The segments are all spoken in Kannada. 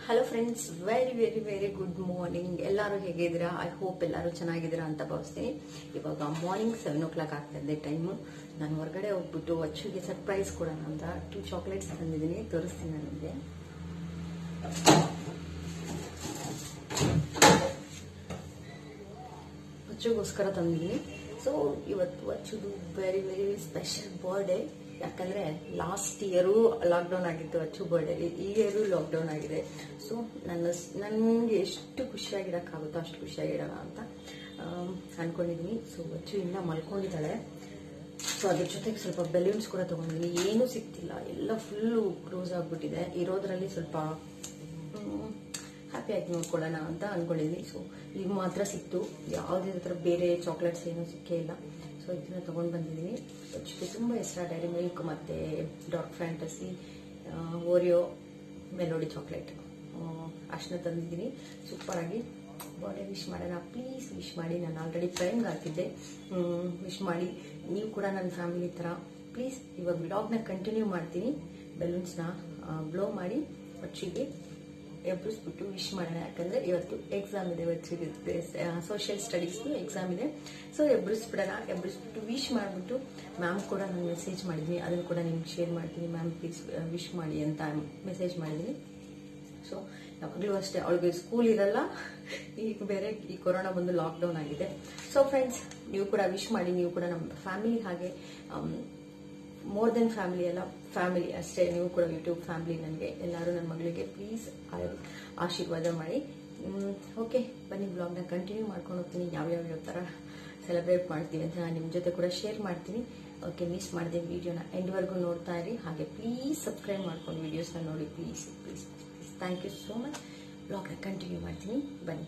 Hello friends very very very good morning ಎಲ್ಲರೂ ಹೇಗಿದ್ದೀರಾ ಐ ಹೋಪ್ ಎಲ್ಲರೂ ಚೆನ್ನಾಗಿದ್ದೀರಾ ಅಂತ ಭಾವಿಸ್ತೀನಿ ಇವಾಗ ಮಾರ್ನಿಂಗ್ ಸೆವೆನ್ ಓ ಕ್ಲಾಕ್ ಆಗ್ತಾ ಇದೆ ಟೈಮು ನಾನು ಹೊರಗಡೆ ಹೋಗ್ಬಿಟ್ಟು ಅಚ್ಚುಗೆ ಸರ್ಪ್ರೈಸ್ ಕೊಡೋಣ ಅಂತ ಟೂ ಚಾಕ್ಲೇಟ್ಸ್ ತಂದಿದ್ದೀನಿ ತೋರಿಸ್ತೀನಿ ನಾನು ನಿಮಗೆ ಅಚ್ಚುಗೋಸ್ಕರ ತಂದಿದ್ದೀನಿ ಸೊ ಇವತ್ತು ಅಚ್ಚುದು ವೆರಿ ವೆರಿ ಸ್ಪೆಷಲ್ ಬರ್ಡೇ ಯಾಕಂದ್ರೆ ಲಾಸ್ಟ್ ಇಯರು ಲಾಕ್ಡೌನ್ ಆಗಿತ್ತು ಅಚ್ಚು ಬರ್ಡೇ ಈ ಇಯರು ಲಾಕ್ಡೌನ್ ಆಗಿದೆ ಸೊ ನನ್ನ ನನಗೆ ಎಷ್ಟು ಖುಷಿಯಾಗಿರೋಕ್ಕಾಗುತ್ತೋ ಅಷ್ಟು ಖುಷಿಯಾಗಿರೋಣ ಅಂತ ಆಮ್, ಅನ್ಕೊಂಡಿದ್ದೀನಿ ಸೊ ಅಚ್ಚು ಇನ್ನ ಮಲ್ಕೊಂಡಿದ್ದಾಳೆ ಸೊ ಅದ್ರ ಜೊತೆಗೆ ಸ್ವಲ್ಪ ಬೆಲೂನ್ಸ್ ಕೂಡ ತಗೊಂಡಿದ್ದೀನಿ ಏನೂ ಸಿಗ್ತಿಲ್ಲ ಎಲ್ಲ ಫುಲ್ಲು ಕ್ಲೋಸ್ ಆಗ್ಬಿಟ್ಟಿದೆ ಇರೋದ್ರಲ್ಲಿ ಸ್ವಲ್ಪ ಹ್ಯಾಪಿಯಾಗಿ ನೋಡ್ಕೊಳ್ಳೋಣ ಅಂತ ಅನ್ಕೊಂಡಿದ್ವಿ ಸೊ ಈಗ ಮಾತ್ರ ಸಿಕ್ತು ಯಾವುದೇ ಥರ ಬೇರೆ ಚಾಕ್ಲೇಟ್ಸ್ ಏನೂ ಸಿಕ್ಕೇ ಇಲ್ಲ ಸೊ ಇದನ್ನ ತಗೊಂಡು ಬಂದಿದ್ದೀನಿ ಅಷ್ಟೇ ತುಂಬ ಇಷ್ಟ ಡೈರಿ ಮಿಲ್ಕ್ ಮತ್ತು Dark Fantasy Oreo Melody chocolate ಅಷ್ಟನ್ನ ತಂದಿದ್ದೀನಿ ಸೂಪರ್ ಆಗಿ ಬರ್ಡೇ ವಿಶ್ ಮಾಡೋಣ ಪ್ಲೀಸ್ ವಿಶ್ ಮಾಡಿ ನಾನು ಆಲ್ರೆಡಿ ಫ್ರೆಂಡ್ಗೆ ಹಾಕಿದ್ದೆ ವಿಶ್ ಮಾಡಿ ನೀವು ಕೂಡ ನನ್ನ ಫ್ಯಾಮಿಲಿ ಥರ ಪ್ಲೀಸ್ ಇವಾಗ ಬ್ಲಾಗ್ನ ಕಂಟಿನ್ಯೂ ಮಾಡ್ತೀನಿ ಬೆಲೂನ್ಸ್ನ ಬ್ಲೋ ಮಾಡಿ ಅಚ್ಚಿಗೆ ಎಬ್ಬಿಸ್ಬಿಟ್ಟು ವಿಶ್ ಮಾಡೋಣ ಯಾಕಂದ್ರೆ ಇವತ್ತು ಎಕ್ಸಾಮ್ ಇದೆ ಇವತ್ತು ಸೋಷಿಯಲ್ ಸ್ಟಡೀಸ್ದು ಎಕ್ಸಾಮ್ ಇದೆ ಸೊ ಎಬ್ಬಿಸ್ಬಿಡೋಣ ಎಬ್ಬಿಸ್ಬಿಟ್ಟು ವಿಶ್ ಮಾಡಿಬಿಟ್ಟು ಮ್ಯಾಮ್ ಕೂಡ ನಾನು ಮೆಸೇಜ್ ಮಾಡಿದ್ದೀನಿ ಅದನ್ನು ಕೂಡ ನಿಮ್ಗೆ ಶೇರ್ ಮಾಡ್ತೀನಿ ಮ್ಯಾಮ್ ಪ್ಲೀಸ್ ವಿಶ್ ಮಾಡಿ ಅಂತ ಮೆಸೇಜ್ ಮಾಡಿದ್ದೀನಿ ಸೊ ಯಾವಾಗಲೂ ಅಷ್ಟೇ ಅವಳಿಗೆ ಸ್ಕೂಲ್ ಇರಲ್ಲ ಈಗ ಬೇರೆ ಈ ಕೊರೋನಾ ಬಂದು ಲಾಕ್ಡೌನ್ ಆಗಿದೆ ಸೊ ಫ್ರೆಂಡ್ಸ್ ನೀವು ಕೂಡ ವಿಶ್ ಮಾಡಿ ನೀವು ಕೂಡ ನಮ್ಮ ಫ್ಯಾಮಿಲಿ ಹಾಗೆ ಮೋರ್ ದೆನ್ ಫ್ಯಾಮಿಲಿ ಎಲ್ಲ ಫ್ಯಾಮಿಲಿ ಅಷ್ಟೇ ನೀವು ಕೂಡ ಯೂಟ್ಯೂಬ್ ಫ್ಯಾಮಿಲಿ ನನಗೆ ಎಲ್ಲರೂ ನನ್ನ ಮಗಳಿಗೆ ಪ್ಲೀಸ್ ಆಶೀರ್ವಾದ ಮಾಡಿ ಓಕೆ ಬನ್ನಿ ಬ್ಲಾಗ್ನ ಕಂಟಿನ್ಯೂ ಮಾಡ್ಕೊಂಡು ಹೋಗ್ತೀನಿ ಯಾವ್ಯಾವ ಯಾವ ಥರ ಸೆಲೆಬ್ರೇಟ್ ಮಾಡ್ತೀವಿ ಅಂತ ನಾನು ನಿಮ್ಮ ಜೊತೆ ಕೂಡ ಶೇರ್ ಮಾಡ್ತೀನಿ ಓಕೆ ಮಿಸ್ ಮಾಡಿದೆ ವಿಡಿಯೋನ ಎಂಡ್ವರೆಗೂ ನೋಡ್ತಾ ಇರಿ ಹಾಗೆ ಪ್ಲೀಸ್ ಸಬ್ಸ್ಕ್ರೈಬ್ ಮಾಡ್ಕೊಂಡು ವಿಡಿಯೋಸ್ನ ನೋಡಿ please please please thank you so much ಬ್ಲಾಗ್ನ ಕಂಟಿನ್ಯೂ ಮಾಡ್ತೀನಿ ಬನ್ನಿ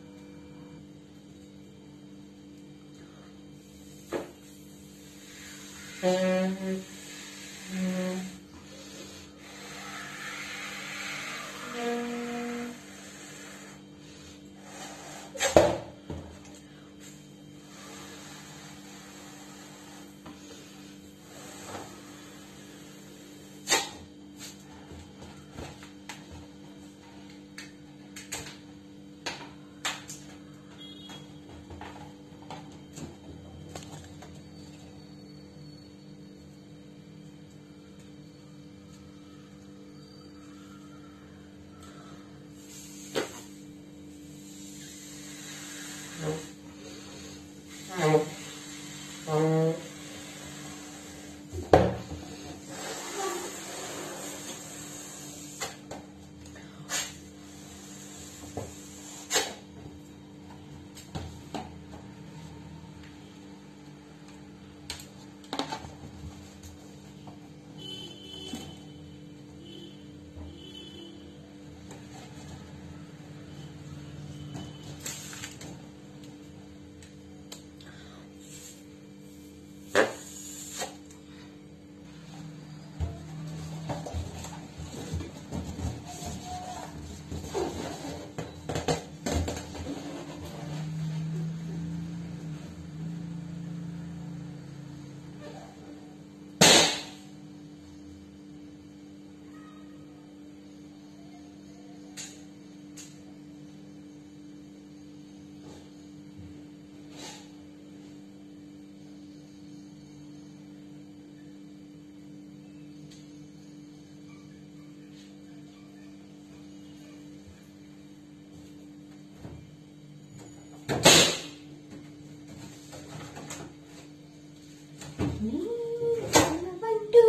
నీలవంటూ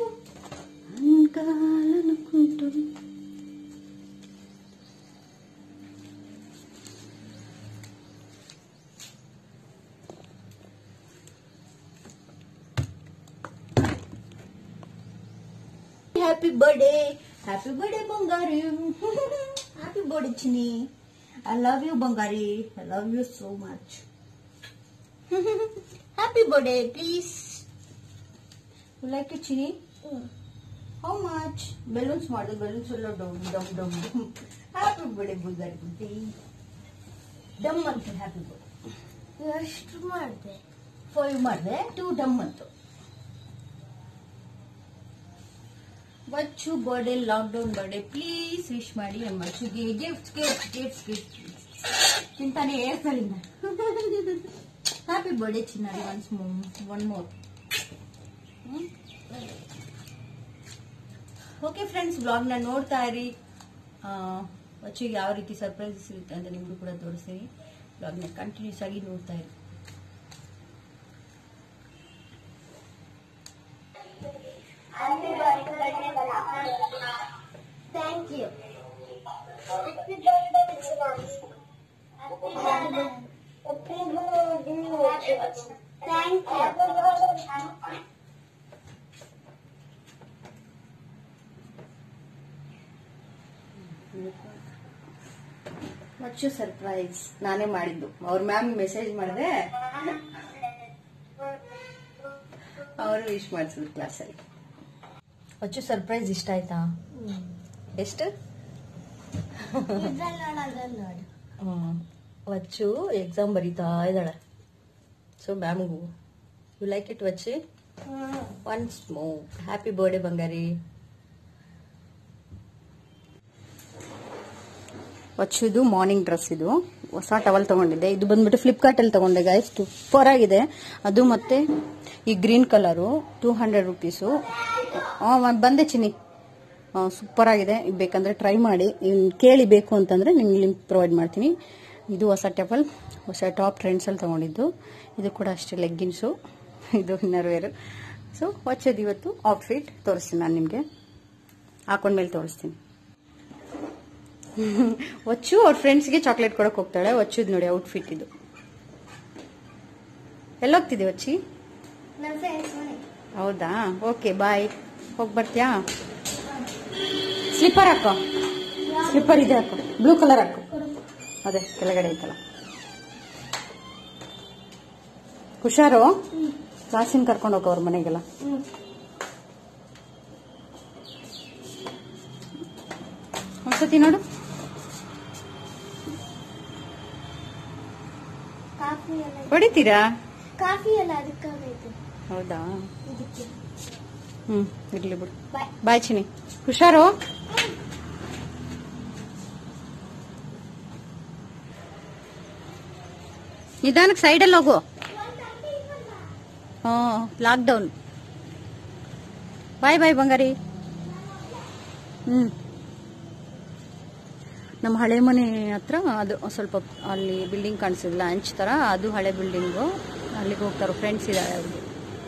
అంకాలనుకుంటూ హ్యాపీ బర్త్డే హ్యాపీ బర్త్డే బంగారి హ్యాపీ బర్త్డే చిన్ని ఐ లవ్ యూ బంగారి I love you so much happy birthday please You like it, Chini? How much? Balloons ಮಾಡಿದ್ರು balloons ಎಲ್ಲ ಡಮ್ ಡಮ್ ಡಮ್ ಡಮ್ ಹ್ಯಾಪಿ ಬರ್ಡೇ ಬುದ್ಧಾರಿ ಬುದ್ಧಿ ಡಮ್ ಅಂತ ಹ್ಯಾಪಿ ಬರ್ಡೇ ಎಷ್ಟು ಮಾಡಿದೆ ಫೈವ್ ಮಾಡಿದೆ ಟೂ ಡಮ್ ಅಂತು Vachchu birthday lockdown birthday please wish ಮಾಡಿ ನಮ್ಮ ವಚ್ಚುಗೆ ಗಿಫ್ಟ್ ಗಿಫ್ಟ್ ಗಿಫ್ಟ್ ಗಿಫ್ಟ್ ತಿಂತಾನೆ ಹೇಳ್ತಾಳಿಂದ ಹ್ಯಾಪಿ ಬರ್ಡೇ ಚಿನ್ನಾರಿ once one more okay friends ಬ್ಲಾಗ್ನ ನೋಡ್ತಾ ಇರಿ ಆ, ವಚ್ಚುಗೆ ಯಾವ ರೀತಿ ಸರ್ಪ್ರೈಸಸ್ ಇರುತ್ತೆ ಅಂತ ನಿಮಗೂ ಕೂಡ ತೋರಿಸ್ತೀನಿ ಬ್ಲಾಗ್ನ ಕಂಟಿನ್ಯೂಸ್ ಆಗಿ ನೋಡ್ತಾ ಇರಿ Thank you. Happy birthday, Chirag. Happy birthday. Thank you. ಮಚ್ಚು ಸರ್ಪ್ರೈಸ್ ನಾನೇ ಮಾಡಿದ್ದು ಅವ್ರ ಮ್ಯಾಮ್ ಮೆಸೇಜ್ ಮಾಡಿದೆ ಅವರು ವಿಶ್ ಮಾಡಿಸಿದ್ರು ಕ್ಲಾಸಲ್ಲಿ ಮಚ್ಚು ಸರ್ಪ್ರೈಸ್ ಇಷ್ಟ ಆಯ್ತಾ ಎಷ್ಟು ಹ್ಮ್. ವಚ್ಚು ಎಕ್ಸಾಮ್ ಬರೀತಾ ಇದ್ದಾಳೆ ಸೊ ಮ್ಯಾಮ್ಗೂ you like it Vachchi once more happy birthday ಬಂಗಾರಿ ವಚ್ಚುದು ಮಾರ್ನಿಂಗ್ ಡ್ರೆಸ್ ಇದು ಹೊಸ ಟವಲ್ ತಗೊಂಡಿದ್ದೆ ಇದು ಬಂದ್ಬಿಟ್ಟು ಫ್ಲಿಪ್ಕಾರ್ಟ್ ಅಲ್ಲಿ ತಗೊಂಡೆ ಗಾಯ್ಸ್ ಸೂಪರ್ ಆಗಿದೆ ಅದು ಮತ್ತೆ ಈ green colour two hundred rupees ಬಂದೆ ಚಿನ್ನಿ ಸೂಪರ್ ಆಗಿದೆ ಇದ್ ಬೇಕಂದ್ರೆ ಟ್ರೈ ಮಾಡಿ ಇನ್ ಕೇಳಿ ಬೇಕು ಅಂತಂದ್ರೆ ನಿಮ್ಗೆ ಲಿಂಕ್ ಪ್ರೊವೈಡ್ ಮಾಡ್ತೀನಿ ಇದು ಹೊಸ ಟವಲ್ ಹೊಸ ಟಾಪ್ ಟ್ರೆಂಡ್ಸ್ ಅಲ್ಲಿ ತಗೊಂಡಿದ್ದು ಇದು ಕೂಡ ಅಷ್ಟೇ ಲೆಗ್ಗಿನ್ಸು ಇದು ಇನ್ನರ್ ವೇರ್ ಸೊ ವಚ್ಚದು ಇವತ್ತು ಔಟ್ಫಿಟ್ ತೋರಿಸ್ತೀನಿ ನಾನು ನಿಮಗೆ ಹಾಕೊಂಡ್ಮೇಲೆ ತೋರಿಸ್ತೀನಿ ವಚ್ಚು ಅವ್ರ ಫ್ರೆಂಡ್ಸ್ಗೆ ಚಾಕ್ಲೇಟ್ ಕೊಡಕ್ ಹೋಗ್ತಾಳೆ ವಚ್ಚುದ್ ನೋಡಿ ಔಟ್ಫಿಟ್ ಇದು ಎಲ್ಲೋಗ್ತಿದೆ ವಚ್ಚಿ ನನ್ನ ಫ್ರೆಂಡ್ಸ್ ಮನೆ ಹೌದಾ ಓಕೆ ಬಾಯ್ ಹೋಗಿ ಬರ್ತೀಯಾ ಸ್ಲಿಪ್ಪರ್ ಹಾಕೋ ಸ್ಲಿಪ್ಪರ್ ಇದೆ ಹಾಕೋ ಬ್ಲೂ ಕಲರ್ ಹಾಕೋ ಅದೇ ಕೆಳಗಡೆ ಐತಲ್ಲ ಹುಷಾರು ಕ್ಲಾಸಿನ ಕರ್ಕೊಂಡು ಹೋಗೋ ಅವ್ರ ಮನೆಗೆಲ್ಲ ಒಂದ್ಸತಿ ನೋಡು ಕಾಫಿ ಎಲ್ಲ ಹೊಡಿತೀರಾ ಕಾಫಿ ಎಲ್ಲ ಅದಕ್ಕಾಗೈತೆ ಹೌದಾ ಇದಕ್ಕೆ ಹ್ಮ್ ಇರ್ಲಿ ಬಿಡು ಬಾಯ್ ಬಾಯ್ ಚಿನಿ ಹುಷಾರು ನಿಧಾನಕ್ಕೆ ಸೈಡಲ್ಲಿ ಹೋಗು ಹ್ಞೂ ಲಾಕ್ಡೌನ್ ಬಾಯ್ ಬಾಯ್ ಬಂಗಾರಿ ಹ್ಮ್ ನಮ್ಮ ಹಳೆ ಮನೆ ಹತ್ರ ಅದು ಸ್ವಲ್ಪ ಅಲ್ಲಿ ಬಿಲ್ಡಿಂಗ್ ಕಾಣಿಸಿದ್ಲ ಅಂಚ್ ತರ ಅದು ಹಳೆ ಬಿಲ್ಡಿಂಗು ಅಲ್ಲಿಗೆ ಹೋಗ್ತಾರೋ ಫ್ರೆಂಡ್ಸ್ ಇದ್ದಾರೆ ಅವ್ರಿಗೆ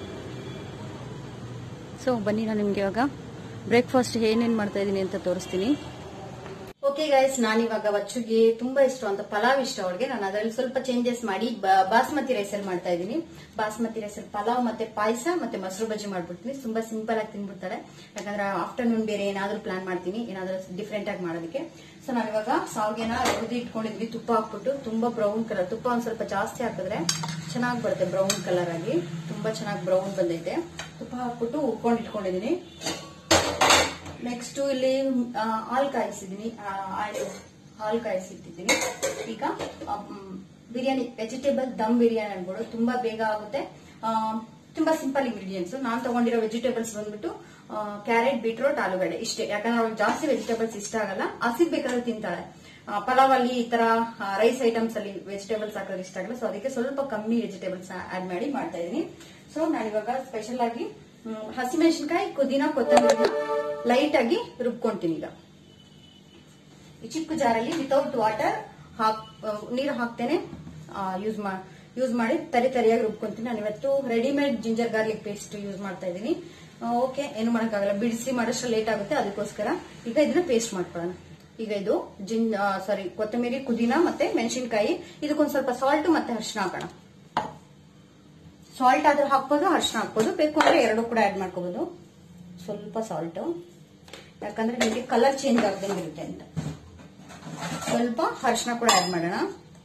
ಸೊ ಬನ್ನಿ ನಾನು ನಿಮ್ಗೆ ಇವಾಗ ಬ್ರೇಕ್ಫಾಸ್ಟ್ ಏನೇನ್ ಮಾಡ್ತಾ ಇದೀನಿ ಅಂತ ತೋರಿಸ್ತೀನಿ ಓಕೆ ಗೈಸ್ ನಾನು ಇವಾಗ ವಚ್ಚುಗೆ ತುಂಬಾ ಇಷ್ಟ ಅಂತ ಪಲಾವ್ ಇಷ್ಟ ಅವಳಿಗೆ ನಾನು ಅದರಲ್ಲಿ ಸ್ವಲ್ಪ ಚೇಂಜಸ್ ಮಾಡಿ ಬ- ಬಾಸ್ಮತಿ ರೈಸ್ ಅಲ್ಲಿ ಮಾಡ್ತಾ ಇದೀನಿ ಬಾಸ್ಮತಿ ರೈಸ್ ಅಲ್ಲಿ ಪಲಾವ್ ಮತ್ತೆ ಪಾಯಸ ಮತ್ತೆ ಮೊಸರು ಬಜ್ಜಿ ಮಾಡ್ಬಿಡ್ತೀನಿ ತುಂಬಾ ಸಿಂಪಲ್ ಆಗಿ ತಿನ್ಬಿಡ್ತಾರೆ ಯಾಕಂದ್ರೆ ಆಫ್ಟರ್ನೂನ್ ಬೇರೆ ಏನಾದ್ರೂ ಪ್ಲಾನ್ ಮಾಡ್ತೀನಿ ಏನಾದ್ರೂ ಡಿಫ್ರೆಂಟ್ ಆಗಿ ಮಾಡೋದಕ್ಕೆ ಸೊ ನಾನು ಇವಾಗ ಸಾವಿಗೆನ ಹುರಿದು ಇಟ್ಕೊಂಡಿದ್ವಿ ತುಪ್ಪ ಹಾಕ್ಬಿಟ್ಟು ತುಂಬಾ ಬ್ರೌನ್ ಕಲರ್ ತುಪ್ಪ ಒಂದ್ ಸ್ವಲ್ಪ ಜಾಸ್ತಿ ಹಾಕಿದ್ರೆ ಚೆನ್ನಾಗಿ ಬರುತ್ತೆ ಬ್ರೌನ್ ಕಲರ್ ಆಗಿ ತುಂಬಾ ಚೆನ್ನಾಗಿ ಬ್ರೌನ್ ಬಂದೈತೆ ತುಪ್ಪ ಹಾಕ್ಬಿಟ್ಟು ಉರ್ಕೊಂಡು ಇಟ್ಕೊಂಡಿದೀನಿ ನೆಕ್ಸ್ಟ್ ಇಲ್ಲಿ ಆ, ಹಾಲು ಕಾಯಿಸಿದೀನಿ ಆ, ಹಾಲು ಹಾಲು ಕಾಯಿಸಿಟ್ಟಿದ್ದೀನಿ ಈಗ ಆ, ಮ್, ಬಿರಿಯಾನಿ ವೆಜಿಟೇಬಲ್ ದಮ್ ಬಿರಿಯಾನಿ ಅನ್ಬೋದು ತುಂಬಾ ಬೇಗ ಆಗುತ್ತೆ ಆ, ತುಂಬಾ ಸಿಂಪಲ್ ಇಂಗ್ರೀಡಿಯೆಂಟ್ಸ್ ನಾನ್ ತಗೊಂಡಿರೋ ವೆಜಿಟೇಬಲ್ಸ್ ಬಂದ್ಬಿಟ್ಟು ಕ್ಯಾರೆಟ್ ಬೀಟ್ರೋಟ್ ಆಲೂಗಡ್ಡೆ ಇಷ್ಟೇ ಯಾಕಂದ್ರೆ ಅವ್ರಿಗೆ ಜಾಸ್ತಿ ವೆಜಿಟೇಬಲ್ಸ್ ಇಷ್ಟ ಆಗಲ್ಲ ಹಸಿದ್ ಬೇಕಾದ್ರೆ ತಿಂತಾಳೆ ಆ, ಪಲಾವ್ ಅಲ್ಲಿ ಈ ತರ ರೈಸ್ ಐಟಮ್ಸ್ ಅಲ್ಲಿ ವೆಜಿಟೇಬಲ್ಸ್ ಹಾಕೋದ್ರೆ ಇಷ್ಟ ಆಗಲ್ಲ ಸೊ ಅದಕ್ಕೆ ಸ್ವಲ್ಪ ಕಮ್ಮಿ ವೆಜಿಟೇಬಲ್ಸ್ ಆಡ್ ಮಾಡಿ ಮಾಡ್ತಾ ಇದೀನಿ ಸೊ ನಾನಿವಾಗ ಸ್ಪೆಷಲ್ ಆಗಿ ಹ್ಮ್, ಹಸಿಮೆಣಸಿನಕಾಯಿ ಪುದೀನ ಕೊತ್ತಂಬರಿ ಲೈಟ್ ಆಗಿ ರುಬ್ಕೊಂತೀನಿ ಈಗ ಈ ಚಿಕ್ಕ ಜಾರಲ್ಲಿ ವಿತೌಟ್ ವಾಟರ್ ಹಾಕ್ ಆ, ನೀರು ಹಾಕ್ತೇನೆ ಯೂಸ್ ಯೂಸ್ ಮಾಡಿ ತರಿ ತರಿಯಾಗಿ ರುಬ್ಕೊಂತೀನಿ ನಾನು ಇವತ್ತು readymade ginger garlic paste use ಮಾಡ್ತಾ ಇದ್ದೀನಿ ಓಕೆ ಏನು ಮಾಡೋಕ್ಕಾಗಲ್ಲ ಬಿಡಿಸಿ ಮಾಡೋಷ್ಟು ಲೇಟ್ ಆಗುತ್ತೆ ಅದಕ್ಕೋಸ್ಕರ ಈಗ ಇದನ್ನ ಪೇಸ್ಟ್ ಮಾಡ್ಕೊಳ್ಳೋಣ ಈಗ ಇದು ಜಿನ್ ಸಾರಿ ಕೊತ್ತಂಬರಿ ಪುದೀನ ಮತ್ತೆ ಮೆಣಸಿನಕಾಯಿ ಇದಕ್ಕೊಂದ್ ಸ್ವಲ್ಪ ಸಾಲ್ಟ್ ಮತ್ತೆ ಅರಿಶಿನ ಹಾಕೋಣ ಸಾಲ್ಟ್ ಆದ್ರೂ ಹಾಕ್ಬೋದು ಅರಿಶಿನ ಹಾಕ್ಬೋದು ಬೇಕು ಅಂದ್ರೆ ಎರಡು ಕೂಡ ಆಡ್ ಮಾಡ್ಕೋಬಹುದು ಸ್ವಲ್ಪ ಸಾಲ್ಟ್ ಯಾಕಂದ್ರೆ ನಿಮಗೆ ಕಲರ್ ಚೇಂಜ್ ಆಗ್ದಂಗಿರುತ್ತೆ ಅಂತ ಸ್ವಲ್ಪ ಅರಿಶಿನ ಕೂಡ ಆಡ್ ಮಾಡೋಣ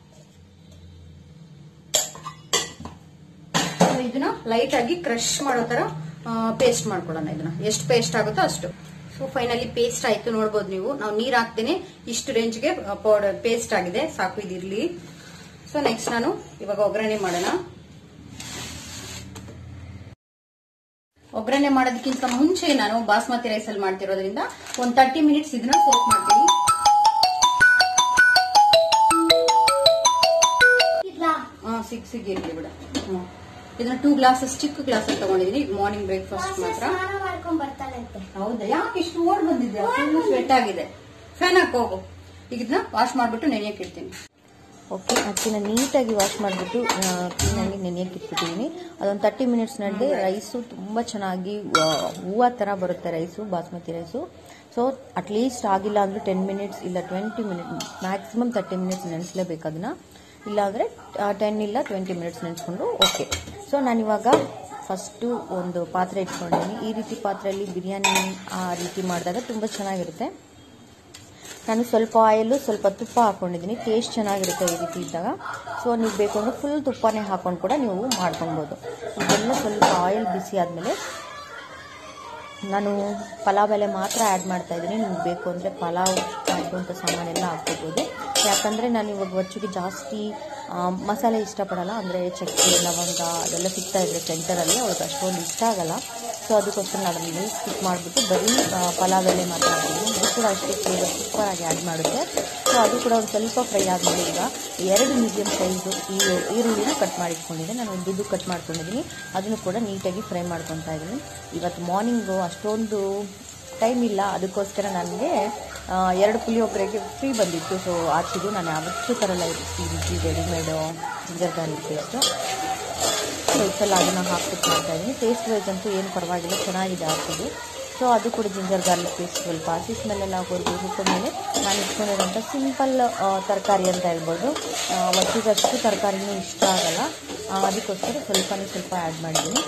So, ಇದನ್ನ ಲೈಟ್ ಆಗಿ ಕ್ರಶ್ ಮಾಡೋ ತರ ಪೇಸ್ಟ್ ಮಾಡ್ಕೊಳ್ಳೋಣ ಇದನ್ನ ಎಷ್ಟು ಪೇಸ್ಟ್ ಆಗುತ್ತೋ ಅಷ್ಟು ಸೊ ಫೈನಲಿ ಪೇಸ್ಟ್ ಆಯ್ತು ನೋಡ್ಬೋದು ನೀವು ನಾವು ನೀರ್ ಹಾಕ್ತೇನೆ ಇಷ್ಟು ರೇಂಜ್ಗೆ ಪೌಡರ್ ಪೇಸ್ಟ್ ಆಗಿದೆ ಸಾಕು ಇದಿರ್ಲಿ ಸೊ ನೆಕ್ಸ್ಟ್ ನಾನು ಇವಾಗ ಒಗ್ಗರಣೆ ಮಾಡೋಣ ಒಗ್ಗರಣೆ ಮಾಡೋದಕ್ಕಿಂತ ಮುಂಚೆ ನಾನು ಬಾಸ್ಮತಿ ರೈಸ್ ಅಲ್ಲಿ ಮಾಡ್ತಿರೋದ್ರಿಂದ ಒಂದ್ ತರ್ಟಿ ಮಿನಿಟ್ಸ್ ಇದನ್ನ ಸೋಕ್ ಮಾಡ್ತೀನಿ ಇಲ್ಲ ಹಾ ಸಿಗ್ ಸಿಗಿರ್ಲಿ ಬಿಡ ಹ್ಮ್. ಇದನ್ನ ಟೂ ಗ್ಲಾಸಸ್ ಚಿಕ್ಕ ಗ್ಲಾಸ್ ತಗೊಂಡಿದೀನಿ ಮಾರ್ನಿಂಗ್ ಬ್ರೇಕ್ಫಾಸ್ಟ್ ಮಾತ್ರ ಸ್ನಾನ ಮಾಡ್ಕೊಂಡ್ ಬರ್ತಾನಂತೆ ಹೌದಾ ಯಾಕೆ ಇಷ್ಟು ಓಡ್ ಬಂದಿದ್ದೆ ಫುಲ್ ಸ್ವೆಟ್ ಆಗಿದೆ ಫ್ಯಾನ್ ಹಾಕಿ ಹೋಗು ಈಗ ಇದನ್ನ ವಾಶ್ ಮಾಡ್ಬಿಟ್ಟು ನೆನೆಯಕ್ಕೆ ಇಡ್ತೀನಿ ಓಕೆ ಅಕ್ಕಿನ ನೀಟಾಗಿ ವಾಶ್ ಮಾಡಿಬಿಟ್ಟು ಕ್ಲೀನಾಗಿ ನೆನೆಯಕ್ಕೆ ಇಟ್ಬಿಟ್ಟಿದ್ದೀನಿ ಅದೊಂದು ತರ್ಟಿ ಮಿನಿಟ್ಸ್ ನಡೆದು ರೈಸು ತುಂಬ ಚೆನ್ನಾಗಿ ಆ, ಹೂವು ಥರ ಬರುತ್ತೆ rice basmati rice so at least ಆಗಿಲ್ಲ ಅಂದ್ರೆ ಟೆನ್ ಮಿನಿಟ್ಸ್ ಇಲ್ಲ twenty minute maximum thirty minutes ನೆನೆಸ್ಲೇಬೇಕು ಅದನ್ನ ಇಲ್ಲಾಂದರೆ ಟೆನ್ ಇಲ್ಲ ಟ್ವೆಂಟಿ ಮಿನಿಟ್ಸ್ ನೆನೆಸ್ಕೊಂಡು ಓಕೆ ಸೊ ನಾನಿವಾಗ ಫಸ್ಟು ಒಂದು ಪಾತ್ರೆ ಇಟ್ಕೊಂಡಿದ್ದೀನಿ ಈ ರೀತಿ ಪಾತ್ರೆಯಲ್ಲಿ ಬಿರಿಯಾನಿ ಆ ರೀತಿ ಮಾಡಿದಾಗ ತುಂಬ ಚೆನ್ನಾಗಿರುತ್ತೆ ನಾನು ಸ್ವಲ್ಪ ಆಯಿಲು ಸ್ವಲ್ಪ ತುಪ್ಪ ಹಾಕೊಂಡಿದ್ದೀನಿ ಟೇಸ್ಟ್ ಚೆನ್ನಾಗಿರುತ್ತೆ ಈ ರೀತಿ ಇದ್ದಾಗ ಸೊ ನೀವು ಬೇಕು ಅಂದರೆ ಫುಲ್ ತುಪ್ಪನೇ ಹಾಕೊಂಡು ಕೂಡ ನೀವು ಮಾಡ್ಕೊಬೋದು ಇದೆಲ್ಲ ಸ್ವಲ್ಪ ಆಯಿಲ್ ಬಿಸಿ ಆದಮೇಲೆ ನಾನು ಪಲಾವ್ ಎಲೆ ಮಾತ್ರ ಆ್ಯಡ್ ಮಾಡ್ತಾ ಇದ್ದೀನಿ ನಿಮ್ಗೆ ಬೇಕು ಅಂದರೆ ಪಲಾವ್ ಮಾಡುವಂಥ ಸಾಮಾನೆಲ್ಲ ಹಾಕ್ಕೋಬೋದು ಯಾಕಂದರೆ ನಾನು ಇವಾಗ ಒಚ್ಚಿಗೆ ಜಾಸ್ತಿ ಆ, ಮಸಾಲೆ ಇಷ್ಟಪಡಲ್ಲ ಅಂದರೆ ಚಕ್ಕೆ ಲವಂಗ ಅದೆಲ್ಲ ಸಿಗ್ತಾ ಇದ್ರೆ ಸೆಂಟರಲ್ಲಿ ಅವ್ರಿಗೆ ಅಷ್ಟೊಂದು ಇಷ್ಟ ಆಗಲ್ಲ ಸೊ ಅದಕ್ಕೋಸ್ಕರ ನಾನು ಅದನ್ನು ಸ್ಕಿಪ್ ಮಾಡಿಬಿಟ್ಟು ಬರೀ ಆ, ಪಲಾವ್ ಎಲೆ ಮಾತ್ರ ಹಾಕಿದ್ದೀನಿ ಅದು ಕೂಡ ಅಷ್ಟೇ ಫ್ಲೇವರ್ ಸೂಪರಾಗಿ ಆ್ಯಡ್ ಮಾಡುತ್ತೆ ಸೊ ಅದು ಕೂಡ ಒಂದು ಸ್ವಲ್ಪ ಫ್ರೈ ಆದಮೇಲೆ ಈಗ ಎರಡು ಮೀಡಿಯಮ್ ಸೈಜು ಈ ಈರುಳ್ಳಿನ ಕಟ್ ಮಾಡಿಟ್ಕೊಂಡಿದ್ದೆ ನಾನು ಉದ್ದುದ್ದು ಕಟ್ ಮಾಡ್ಕೊಂಡಿದ್ದೀನಿ ಅದನ್ನು ಕೂಡ ನೀಟಾಗಿ ಫ್ರೈ ಮಾಡ್ಕೊತಾ ಇದ್ದೀನಿ ಇವತ್ತು ಮಾರ್ನಿಂಗು ಅಷ್ಟೊಂದು ಟೈಮ್ ಇಲ್ಲ ಅದಕ್ಕೋಸ್ಕರ ನನಗೆ ಎರಡು ಪುಳಿಯೋಗರೆಗೆ ಫ್ರೀ ಬಂದಿತ್ತು ಸೊ ಆಚಿದು ನಾನು ಯಾವತ್ತೂ ತರಲ್ಲ ಈ ರೀತಿ readymade ginger garlic paste so ಇಷ್ಟೆಲ್ಲ ಅದನ್ನು ಹಾಕ್ಬಿಟ್ಟು ಮಾಡ್ತಾ ಇದ್ದೀನಿ ಟೇಸ್ಟ್ ವೈಸ್ ಅಂತೂ ಏನು ಪರವಾಗಿಲ್ಲ ಚೆನ್ನಾಗಿದೆ ಹಾಕೋದು ಸೊ ಅದು ಕೂಡ ಜಿಂಜರ್ ಗಾರ್ಲಿಕ್ ಪೇಸ್ಟ್ ಸ್ವಲ್ಪ ಹಸಿ ಸ್ಮೆಲ್ಲೆಲ್ಲ ಹೊರದು ಮೇಲೆ ನಾನು ಇಟ್ಕೊಂಡಿರೋಂಥ ಸಿಂಪಲ್ ತರಕಾರಿ ಅಂತ ಹೇಳ್ಬೋದು ಒಟ್ಟಿಗಷ್ಟು ತರಕಾರಿನೂ ಇಷ್ಟ ಆಗಲ್ಲ ಆ, ಅದಕ್ಕೋಸ್ಕರ ಸ್ವಲ್ಪನೇ ಸ್ವಲ್ಪ ಆ್ಯಡ್ ಮಾಡಿದ್ದೀನಿ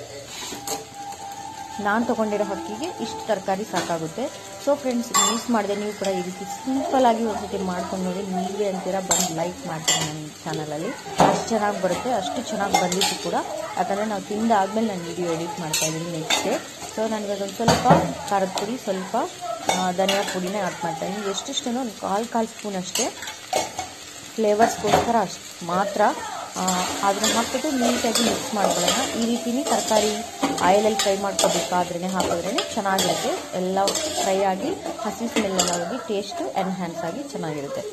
ನಾನು ತೊಗೊಂಡಿರೋ ಹಕ್ಕಿಗೆ ಇಷ್ಟು ತರಕಾರಿ ಸಾಕಾಗುತ್ತೆ ಸೊ ಫ್ರೆಂಡ್ಸ್ ಯೂಸ್ ಮಾಡಿದೆ ನೀವು ಕೂಡ ಈ ರೀತಿ ಸಿಂಪಲ್ ಆಗಿ ಒಂದ್ಸತಿ ಮಾಡ್ಕೊಂಡು ನೋಡಿ ನೀವೇ ಅಂತೀರ ಬಂದು ಲೈಕ್ ಮಾಡ್ತೀರಾ ನನ್ನ ಚಾನಲಲ್ಲಿ ಅಷ್ಟು ಚೆನ್ನಾಗಿ ಬರುತ್ತೆ ಅಷ್ಟು ಚೆನ್ನಾಗಿ ಬಂದಿತ್ತು ಕೂಡ ಯಾಕಂದರೆ ನಾವು ತಿಂದಾದ್ಮೇಲೆ ನಾನು ವಿಡಿಯೋ ಎಡಿಟ್ ಮಾಡ್ತಾ ಇದ್ದೀನಿ ನೆಕ್ಸ್ಟ್ ಡೇ ಸೊ ನನಗೆ ಒಂದು ಸ್ವಲ್ಪ ಖಾರದ ಪುಡಿ ಸ್ವಲ್ಪ ಆ, ಧನಿಯಾ ಪುಡಿನೇ ಆಡ್ ಮಾಡ್ತಾ ಇದ್ದೀನಿ ಎಷ್ಟಿಷ್ಟು ಒಂದು ಕಾಲು ಕಾಲು ಸ್ಪೂನ್ ಅಷ್ಟೇ ಫ್ಲೇವರ್ಸ್ಗೋಸ್ಕರ ಅಷ್ಟು ಮಾತ್ರ ಅದನ್ನ ಹಾಕ್ಬಿಟ್ಟು ನೀಟಾಗಿ ಮಿಕ್ಸ್ ಮಾಡ್ಕೊಳ್ಳೋಣ ಈ ರೀತಿನೇ ತರಕಾರಿ ಆಯಿಲಲ್ಲಿ ಫ್ರೈ ಮಾಡ್ಕೋಬೇಕಾದ್ರೇ ಹಾಕಿದ್ರೇ ಚೆನ್ನಾಗಿರುತ್ತೆ ಎಲ್ಲ ಫ್ರೈ ಆಗಿ ಹಸಿ ಸ್ಮೆಲ್ ಎಲ್ಲ ಹೋಗಿ ಟೇಸ್ಟು ಎನ್ಹ್ಯಾನ್ಸ್ ಆಗಿ ಚೆನ್ನಾಗಿರುತ್ತೆ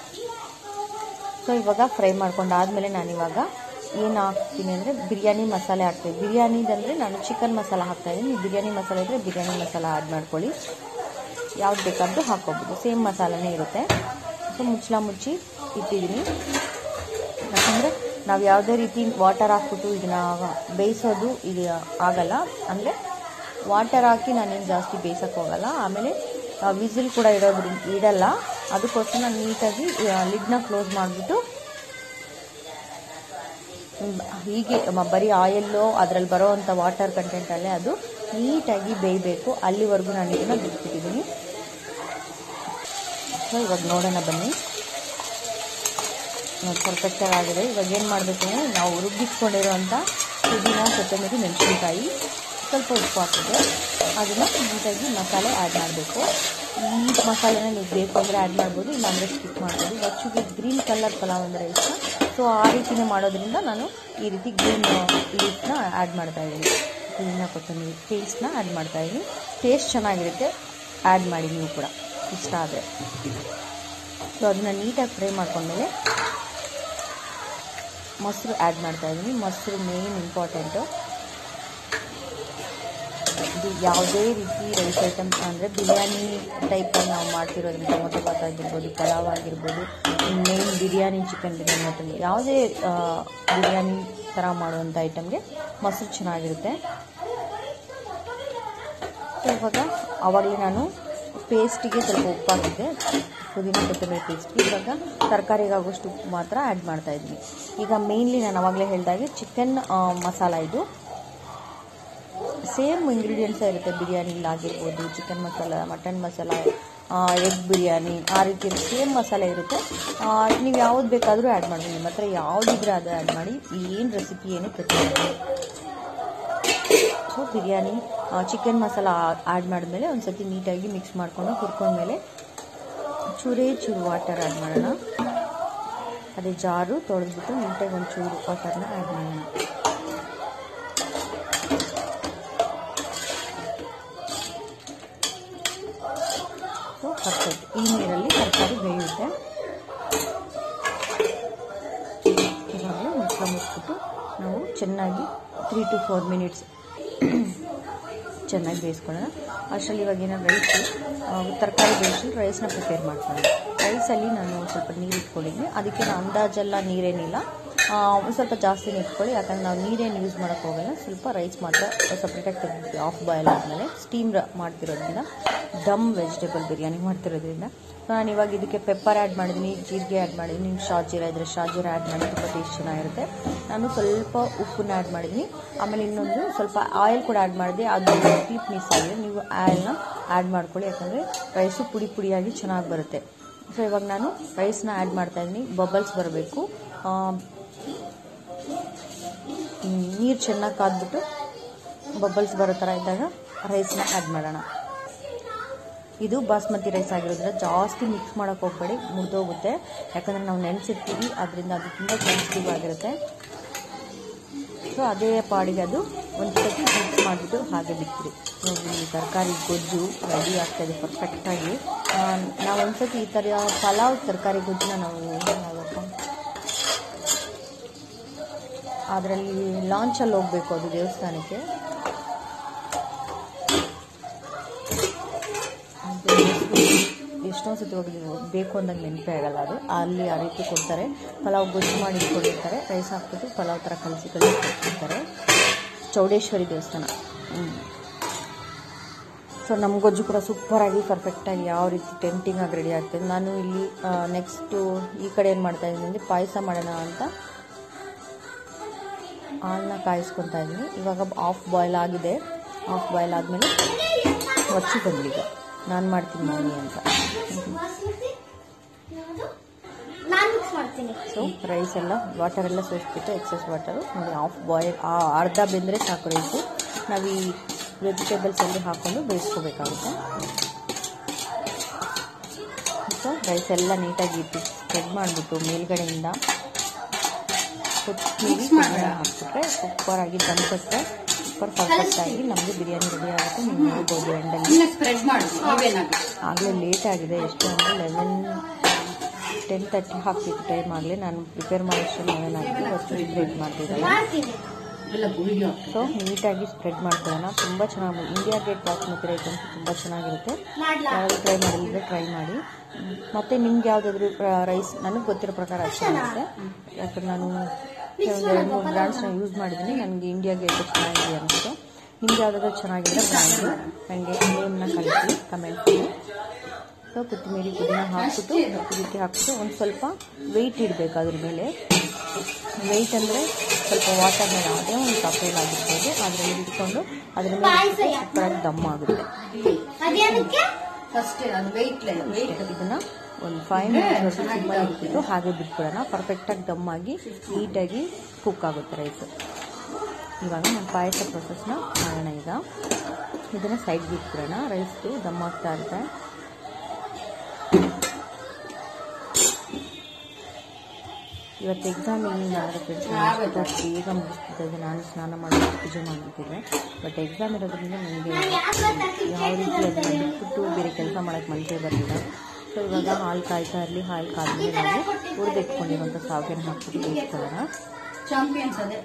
ಸೊ ಇವಾಗ ಫ್ರೈ ಮಾಡ್ಕೊಂಡಾದ್ಮೇಲೆ ನಾನಿವಾಗ ಏನು ಹಾಕ್ತೀನಿ ಅಂದರೆ ಬಿರಿಯಾನಿ ಮಸಾಲೆ ಹಾಕ್ತೀನಿ ಬಿರಿಯಾನಿದಂದರೆ ನಾನು ಚಿಕನ್ ಮಸಾಲ ಹಾಕ್ತಾ ಇದ್ದೀನಿ ನೀವು ಬಿರಿಯಾನಿ ಮಸಾಲೆ ಇದ್ದರೆ ಬಿರಿಯಾನಿ ಮಸಾಲ ಆ್ಯಡ್ ಮಾಡ್ಕೊಳ್ಳಿ ಯಾವ್ದು ಬೇಕಾದರೂ ಹಾಕ್ಕೋಬೋದು ಸೇಮ್ ಮಸಾಲನೇ ಇರುತ್ತೆ ಸೊ ಮುಚ್ಚಳ ಮುಚ್ಚಿ ಇಟ್ಟಿದ್ದೀನಿ ಯಾಕಂದರೆ ನಾವು ಯಾವುದೇ ರೀತಿ ವಾಟರ್ ಹಾಕ್ಬಿಟ್ಟು ಇದನ್ನ ಬೇಯಿಸೋದು ಇದು ಆಗಲ್ಲ ಅಂದರೆ ವಾಟರ್ ಹಾಕಿ ನಾನೇನು ಜಾಸ್ತಿ ಬೇಯಿಸೋಕೆ ಹೋಗಲ್ಲ ಆಮೇಲೆ ವಿಸಿಲ್ ಕೂಡ ಇಡೋದ್ರಿಂದ ಇಡಲ್ಲ ಅದಕ್ಕೋಸ್ಕರ ನಾನು ನೀಟಾಗಿ ಲಿಡ್ನ ಕ್ಲೋಸ್ ಮಾಡಿಬಿಟ್ಟು ಹ್ಮ್, ಹೀಗೆ ಮ- ಬರೀ ಆಯಿಲ್ಲು ಅದರಲ್ಲಿ ಬರೋ ಅಂಥ ವಾಟರ್ ಕಂಟೆಂಟಲ್ಲೇ ಅದು ನೀಟಾಗಿ ಬೇಯಬೇಕು ಅಲ್ಲಿವರೆಗೂ ನಾನು ಇದನ್ನು ಬಿಟ್ಬಿಟ್ಟಿದ್ದೀನಿ ಸೊ ಇವಾಗ ನೋಡೋಣ ಬನ್ನಿ ಪರ್ಫೆಕ್ಟಾಗಿ ಆಗಿದೆ ಇವಾಗ ಏನು ಮಾಡಬೇಕು ಅಂದರೆ ನಾವು ರುಬ್ಬಿಟ್ಕೊಂಡಿರೋಂಥ ಪುದೀನ ಕೊತ್ತಂಬರಿ ಮೆಣಸಿನ್ಕಾಯಿ ಸ್ವಲ್ಪ ಉಪ್ಪು ಹಾಕಿದ್ರೆ ಅದನ್ನು ನೀಟಾಗಿ ಮಸಾಲೆ ಆ್ಯಡ್ ಮಾಡಬೇಕು ಈ ಮಸಾಲೆನ ನೀವು ಬೇಕು ಅಂದರೆ ಆ್ಯಡ್ ಮಾಡ್ಬೋದು ಇಲ್ಲಾಂದರೆ ಸ್ಕಿಪ್ ಮಾಡ್ಬೋದು ಹೆಚ್ಚಿಗೆ ಗ್ರೀನ್ ಕಲರ್ ಪಲಾವ್ ಅಂದರೆ ಇಷ್ಟ ಸೊ ಆ ರೀತಿನೇ ಮಾಡೋದ್ರಿಂದ ನಾನು ಈ ರೀತಿ ಗ್ರೀನ್ ಲೀಫ್ನ ಆ್ಯಡ್ ಮಾಡ್ತಾ ಇದ್ದೀನಿ ಪುದೀನ ಕೊತ್ತಂಬರಿ ಪೇಸ್ಟ್ನ ಆ್ಯಡ್ ಮಾಡ್ತಾ ಇದ್ದೀನಿ ಟೇಸ್ಟ್ ಚೆನ್ನಾಗಿರುತ್ತೆ ಆ್ಯಡ್ ಮಾಡಿ ನೀವು ಕೂಡ ಇಷ್ಟ ಆದರೆ ಸೊ ಅದನ್ನ ನೀಟಾಗಿ ಫ್ರೈ ಮಾಡ್ಕೊಂಡ್ಮೇಲೆ ಮೊಸರು ಆ್ಯಡ್ ಮಾಡ್ತಾ ಇದ್ದೀನಿ ಮೊಸರು ಮೇನ್ ಇಂಪಾರ್ಟೆಂಟು ಇದು ಯಾವುದೇ ರೀತಿ ರೈಸ್ ಐಟಮ್ ಅಂದರೆ ಬಿರಿಯಾನಿ ಟೈಪಲ್ಲಿ ನಾವು ಮಾಡ್ತಿರೋದ್ರಿಂದ ಟೊಮೊಟೊ ಭಾತ್ ಆಗಿರ್ಬೋದು ಪಲಾವ್ ಆಗಿರ್ಬೋದು main biryani chicken biryani mutton ಯಾವುದೇ ಆ, ಬಿರಿಯಾನಿ ಥರ ಮಾಡುವಂಥ ಐಟಮ್ಗೆ ಮೊಸರು ಚೆನ್ನಾಗಿರುತ್ತೆ ಸೊ ಇವಾಗ ಆವಾಗಲೇ ನಾನು ಪೇಸ್ಟಿಗೆ ಸ್ವಲ್ಪ ಉಪ್ಪು ಹಾಕಿದ್ದೆ ಪುದೀನ ಕೊತ್ತಂಬರಿ ಪೇಸ್ಟ್ಗೆ ಇವಾಗ ತರಕಾರಿಗಾಗುವಷ್ಟು ಉಪ್ಪು ಮಾತ್ರ ಆ್ಯಡ್ ಮಾಡ್ತಾ ಇದ್ದೀನಿ ಈಗ ಮೇನ್ಲಿ ನಾನು ಆವಾಗಲೇ ಹೇಳಿದಾಗೆ ಚಿಕನ್ ಮಸಾಲ ಇದು ಸೇಮ್ ಇಂಗ್ರೀಡಿಯೆಂಟ್ಸೇ ಇರುತ್ತೆ ಬಿರಿಯಾನಿಲಿ ಆಗಿರ್ಬೋದು chicken masala mutton masala egg biryani ಆ ರೀತಿ ಸೇಮ್ ಮಸಾಲೆ ಇರುತ್ತೆ ನೀವು ಯಾವ್ದು ಬೇಕಾದರೂ ಆ್ಯಡ್ ಮಾಡಿ ನಿಮ್ಮ ಹತ್ರ ಯಾವುದಿದ್ರೆ ಅದು ಆ್ಯಡ್ ಮಾಡಿ ಏನು ರೆಸಿಪಿ ಏನು ಪ್ರತಿಯೊಂದು so biryani chicken masala add ಮಾಡಿದ್ಮೇಲೆ ಒಂದು ಸತಿ ನೀಟಾಗಿ ಮಿಕ್ಸ್ ಮಾಡಿಕೊಂಡು ಹುರ್ಕೊಂಡ್ಮೇಲೆ ಚೂರೇ ಚೂರು ವಾಟರ್ ಆ್ಯಡ್ ಮಾಡೋಣ ಅದೇ ಜಾರು ತೊಳೆದ್ಬಿಟ್ಟು ನೀಟಾಗಿ ಒಂದು ಚೂರು ವಾಟರ್ನ ಆ್ಯಡ್ ಮಾಡೋಣ ಪರ್ಫೆಕ್ಟ್ ಈ ನೀರಲ್ಲಿ ತರಕಾರಿ ಬೇಯುತ್ತೆ ಇವಾಗಲೇ ಮುಚ್ಚಳ ಮುಚ್ಚಿಬಿಟ್ಟು ನಾವು ಚೆನ್ನಾಗಿ ತ್ರೀ ಟು ಫೋರ್ ಮಿನಿಟ್ಸ್ ಚೆನ್ನಾಗಿ ಬೇಯಿಸ್ಕೊಳ್ಳೋಣ ಅಷ್ಟರಲ್ಲಿ ಇವಾಗ ಏನೋ ರೈಸ್ ತರಕಾರಿ ಬೇಯಿಸಿ ರೈಸ್ನ ಪ್ರಿಪೇರ್ ಮಾಡ್ಕೊಳ್ಳೋಣ ರೈಸಲ್ಲಿ ನಾನು ಸ್ವಲ್ಪ ನೀರು ಇಟ್ಕೊಂಡಿದ್ದೆ ಅದಕ್ಕೆ ನಾನು ಅಂದಾಜೆಲ್ಲ ನೀರೇನಿಲ್ಲ ಆ, ಒಂದು ಸ್ವಲ್ಪ ಜಾಸ್ತಿನೇ ಇಟ್ಕೊಳ್ಳಿ ಯಾಕಂದ್ರೆ ನಾವು ನೀರೇನು ಯೂಸ್ ಮಾಡೋಕ್ಕೆ ಹೋಗಲ್ಲ ಸ್ವಲ್ಪ ರೈಸ್ ಮಾತ್ರ ಸಪ್ರೇಟಾಗಿ ತೆಗೆದು ಆಫ್ ಬಾಯ್ಲ್ ಆದಮೇಲೆ ಸ್ಟೀಮ್ ಮಾಡ್ತಿರೋದ್ರಿಂದ ದಮ್ ವೆಜಿಟೇಬಲ್ ಬಿರಿಯಾನಿ ಮಾಡ್ತಿರೋದ್ರಿಂದ ನಾನು ಇವಾಗ ಇದಕ್ಕೆ ಪೆಪ್ಪರ್ ಆ್ಯಡ್ ಮಾಡಿದ್ದೀನಿ ಜೀರಿಗೆ ಆ್ಯಡ್ ಮಾಡಿದ್ದೀನಿ ಶಾಜೀರ ಇದ್ರೆ ಶಾಜೀರ ಆ್ಯಡ್ ಮಾಡಿ ತುಂಬ ಟೇಸ್ಟ್ ಚೆನ್ನಾಗಿರುತ್ತೆ ನಾನು ಸ್ವಲ್ಪ ಉಪ್ಪನ್ನ ಆ್ಯಡ್ ಮಾಡಿದ್ದೀನಿ ಆಮೇಲೆ ಇನ್ನೊಂದು ಸ್ವಲ್ಪ ಆಯಿಲ್ ಕೂಡ ಆ್ಯಡ್ ಮಾಡಿದೆ ಅದು ಕ್ಲಿಪ್ ಮಿಸ್ ಆಗಿದೆ ನೀವು ಆಯಿಲ್ನ ಆ್ಯಡ್ ಮಾಡ್ಕೊಳ್ಳಿ ಯಾಕಂದರೆ ರೈಸು ಪುಡಿ ಪುಡಿಯಾಗಿ ಚೆನ್ನಾಗಿ ಬರುತ್ತೆ ಸೊ ಇವಾಗ ನಾನು ರೈಸ್ನ ಆ್ಯಡ್ ಮಾಡ್ತಾ ಇದ್ದೀನಿ ಬಬಲ್ಸ್ ಬರಬೇಕು ನೀರು ಚೆನ್ನಾಗಿ ಕಾದ್ಬಿಟ್ಟು ಬಬಲ್ಸ್ ಬರೋ ಥರ ಇದ್ದಾಗ ರೈಸ್ನ ಆ್ಯಡ್ ಮಾಡೋಣ ಇದು ಬಾಸ್ಮತಿ ರೈಸ್ ಆಗಿರೋದ್ರಿಂದ ಜಾಸ್ತಿ ಮಿಕ್ಸ್ ಮಾಡೋಕೆ ಹೋಗಬೇಡಿ ಮುರಿದೋಗುತ್ತೆ ಯಾಕಂದರೆ ನಾವು ನೆನೆಸಿರ್ತೀವಿ ಅದರಿಂದ ಅದು ತುಂಬ ಸೆನ್ಸಿಟಿವ್ ಆಗಿರುತ್ತೆ ಸೊ ಅದೇ ಪಾಡಿಗೆ ಅದು ಒಂದು ಸತಿ ಮಿಕ್ಸ್ ಮಾಡಿಬಿಟ್ಟು ಹಾಗೆ ಬಿಟ್ಬಿಡಿ ನೋಡಿ ಈ ತರಕಾರಿ ಗೊಜ್ಜು ರೆಡಿ ಆಗ್ತಾಯಿದೆ ಪರ್ಫೆಕ್ಟಾಗಿ ನಾವು ಒಂದ್ಸತಿ ಈ ಥರ ಪಲಾವ್ ತರಕಾರಿ ಗೊಜ್ಜನ್ನ ನಾವು ಯಾವಪ್ಪ ಅದರಲ್ಲಿ ಲಾಂಚಲ್ಲಿ ಹೋಗಬೇಕು ಅದು ದೇವಸ್ಥಾನಕ್ಕೆ ಅದು ಎಷ್ಟೊಂದು ಸತಿ ಹೋಗಿದ್ದೀವಿ ಬೇಕು ಅಂದಾಗ ನೆನಪೇ ಆಗಲ್ಲ ಅದು ಅಲ್ಲಿ ಆ ರೀತಿ ಕೊಡ್ತಾರೆ ಪಲಾವ್ ಗೊಜ್ಜು ಮಾಡಿ ಇಟ್ಕೊಂಡಿರ್ತಾರೆ ರೈಸ್ ಹಾಕ್ಬಿಟ್ಟು ಪಲಾವ್ ಥರ ಕಲಸಿ ಕಲಸಿ ಕೊಟ್ಟಿರ್ತಾರೆ ಚೌಡೇಶ್ವರಿ ದೇವಸ್ಥಾನ ಸೊ ನಮ್ಮ ಗೊಜ್ಜು ಕೂಡ ಸೂಪರಾಗಿ ಪರ್ಫೆಕ್ಟಾಗಿ ಯಾವ ರೀತಿ ಟೆಂಟಿಂಗ್ ಆಗಿ ರೆಡಿ ಆಗ್ತದೆ ನಾನು ಇಲ್ಲಿ ನೆಕ್ಸ್ಟು ಈ ಕಡೆ ಏನು ಮಾಡ್ತಾ ಇದ್ದೀನಿ ಅಂದರೆ ಪಾಯಸ ಮಾಡೋಣ ಅಂತ ಹಾಲನ್ನ ಕಾಯಿಸ್ಕೊತಾ ಇದ್ದೀನಿ ಇವಾಗ ಆಫ್ ಬಾಯ್ಲ್ ಆಗಿದೆ ಆಫ್ ಬಾಯ್ಲ್ ಆದಮೇಲೆ ಒಚ್ಚಿ ಬಂದ್ಲೀಗ ನಾನು ಮಾಡ್ತೀನಿ ಮಮ್ಮಿ ಅಂತ ಬಾಸ್ಮತಿ ಯಾವುದು ನಾನು ಮಿಕ್ಸ್ ಮಾಡ್ತೀನಿ ಸೊ ರೈಸ್ ಎಲ್ಲ ವಾಟರ್ ಎಲ್ಲ ಸೋಸ್ಬಿಟ್ಟು ಎಕ್ಸಸ್ ವಾಟರು ನೋಡಿ ಆಫ್ ಬಾಯ್ಲ್ ಅರ್ಧ ಬೆಂದರೆ ಸಾಕು ರೈಸು ನಾವು ಈ ವೆಜಿಟೇಬಲ್ಸ್ ಅಲ್ಲಿ ಹಾಕೊಂಡು ಬೇಯಿಸ್ಕೋಬೇಕಾಗುತ್ತೆ ಸೊ ರೈಸ್ ಎಲ್ಲ ನೀಟಾಗಿ ಸ್ಪ್ರೆಡ್ ಮಾಡಿಬಿಟ್ಟು ಮೇಲ್ಗಡೆಯಿಂದ ಕೊತ್ತಂಬರಿ ಪುದೀನ ಹಾಕ್ಬಿಟ್ರೆ ಸೂಪರ್ ಆಗಿ ದಮ್ ಕೊಟ್ಟರೆ ಸೂಪರ್ ಪರ್ಫೆಕ್ಟ್ ಆಗಿ ನಮಗೆ ಬಿರಿಯಾನಿ ರೆಡಿ ಆಗುತ್ತೆ ನೀವು ನೋಡ್ಬೋದು ಎಂಡಲ್ಲಿ ಇನ್ನ ಸ್ಪ್ರೆಡ್ ಮಾಡು ಈವೇನ್ ಆಗಿ ಆಗಲೇ ಲೇಟ್ ಆಗಿದೆ ಎಷ್ಟು ಅಂದರೆ ಲೆವೆನ್ ಟೆನ್ ತರ್ಟಿ ಹಾಕ್ತಿತ್ತು ಟೈಮ್ ಆಗಲಿ ನಾನು ಪ್ರಿಪೇರ್ ಮಾಡೋಷ್ಟು ಲೆವೆನ್ ಆಗಿದೆ ಅಷ್ಟು ಸ್ಪ್ರೆಡ್ ಮಾಡ್ತಿದ್ದಲ್ಲ ಮಾಡ್ತೀನಿ ಎಲ್ಲ ವಿಡಿಯೋ ಸೊ ನೀಟಾಗಿ ಸ್ಪ್ರೆಡ್ ಮಾಡ್ಕೊಳ್ಳೋಣ ತುಂಬ ಚೆನ್ನಾಗಿ ಇಂಡಿಯಾ ಗೇಟ್ ಬಾಸ್ಮತಿ ರೈಸ್ ಅಂತೂ ತುಂಬ ಚೆನ್ನಾಗಿರುತ್ತೆ ಮಾಡ್ಲಾ ಯಾರಾದರೂ ಟ್ರೈ ಮಾಡಿದ್ರೆ ಟ್ರೈ ಮಾಡಿ ಹ್ಮ್. ಮತ್ತೆ ನಿಮ್ಗೆ ಯಾವುದಾದ್ರೂ ರೈಸ್ ನನಗೆ ಗೊತ್ತಿರೋ ಪ್ರಕಾರ ಅಷ್ಟೇ ಚೆನ್ನಾಗಿದೆ ಯಾಕಂದ್ರೆ ನಾನು ಒಂದು ಎರಡು ಮೂರು ಬ್ರ್ಯಾಂಡ್ಸ್ನ ಯೂಸ್ ಮಾಡಿದ್ದೀನಿ ನನಗೆ ಇಂಡಿಯಾ ಗೇಟ್ ಚೆನ್ನಾಗಿದೆ ಅನ್ನಿಸ್ತು ನಿಮ್ಗೆ ಯಾವುದಾದ್ರೂ ಚೆನ್ನಾಗಿದ್ರೆ ಬ್ರ್ಯಾಂಡು ನನಗೆ ನೇಮ್ನ ಕಳಿಸಿ ಕಮೆಂಟ್ ಮಾಡಿ ಸೊ ಕೊತ್ತಂಬರಿ ಪುದೀನ ಹಾಕ್ಬಿಟ್ಟು ಇದಕ್ಕೆ ಹಾಕ್ಬಿಟ್ಟು ಒಂದು ಸ್ವಲ್ಪ ವೆಯ್ಟ್ ಇಡಬೇಕು ಅದ್ರ ಮೇಲೆ ವೆಯ್ಟ್ ಅಂದರೆ ಸ್ವಲ್ಪ ವಾಟರ್ ಮೇಲೆ ಯಾವುದೇ ಒಂದು ತಪ್ಪೇಲಾಗಿರ್ಬೋದು ಅದರಲ್ಲಿ ಇಟ್ಕೊಂಡು ಅದ್ರ ಮೇಲೆ ಸೂಪರಾಗಿ ದಮ್ ಆಗುತ್ತೆ ಅದೇನಕ್ಕೆ ಫಸ್ಟ್ ಅದು ವೆಯ್ಟ್ ವೆಯ್ಟ್ ಇದನ್ನ ಒಂದು ಫೈವ್ ಮಿನಿಟ್ಸ್ ತುಂಬ ಇಟ್ಬಿಟ್ಟು ಹಾಗೆ ಬಿಟ್ಬಿಡೋಣ ಪರ್ಫೆಕ್ಟಾಗಿ ದಮ್ ಆಗಿ ನೀಟಾಗಿ ಕುಕ್ ಆಗುತ್ತೆ ರೈಸ್ ಇವಾಗ ನಮ್ಮ ಪಾಯಸ ಪ್ರೊಸೆಸ್ನ ಮಾಡೋಣ ಈಗ ಇದನ್ನ ಸೈಡ್ಗೆ ಇಟ್ಬಿಡೋಣ ರೈಸ್ದು ದಮ್ ಆಗ್ತಾ ಇರುತ್ತೆ ಇವತ್ತು ಎಕ್ಸಾಮ್ ಏನಿಲ್ಲ ಅಂದರೆ ಫ್ರೆಂಡ್ಸ್ ಬೇಗ ಮುಗಿಸ್ತಿದ್ದೆ ನಾನು ಸ್ನಾನ ಮಾಡಿ ಪೂಜೆ ಮಾಡಿಬಿಟ್ಟಿದ್ದೆ ಬಟ್ ಎಕ್ಸಾಮ್ ಇರೋದ್ರಿಂದ ನನಗೆ ಯಾವ ರೀತಿ ಅದನ್ನ ಬಿಟ್ಬಿಟ್ಟು ಬೇರೆ ಕೆಲಸ ಮಾಡೋಕ್ಕೆ ಮನಸ್ಸೇ ಬರಲಿಲ್ಲ ಸೊ ಇವಾಗ ಹಾಲು ಕಾಯ್ತಾ ಇರಲಿ ಹಾಲು ಕಾದ್ಮೇಲೆ ನಾವು ಹುರಿದಿಟ್ಕೊಂಡಿರುವಂಥ ಸಾವಿಗೆನ ಹಾಕ್ಬಿಟ್ಟು ಬೇಯಿಸ್ಕೊಳ್ಳೋಣ ಚಾಂಪಿಯನ್ಸ್ ಅದೇ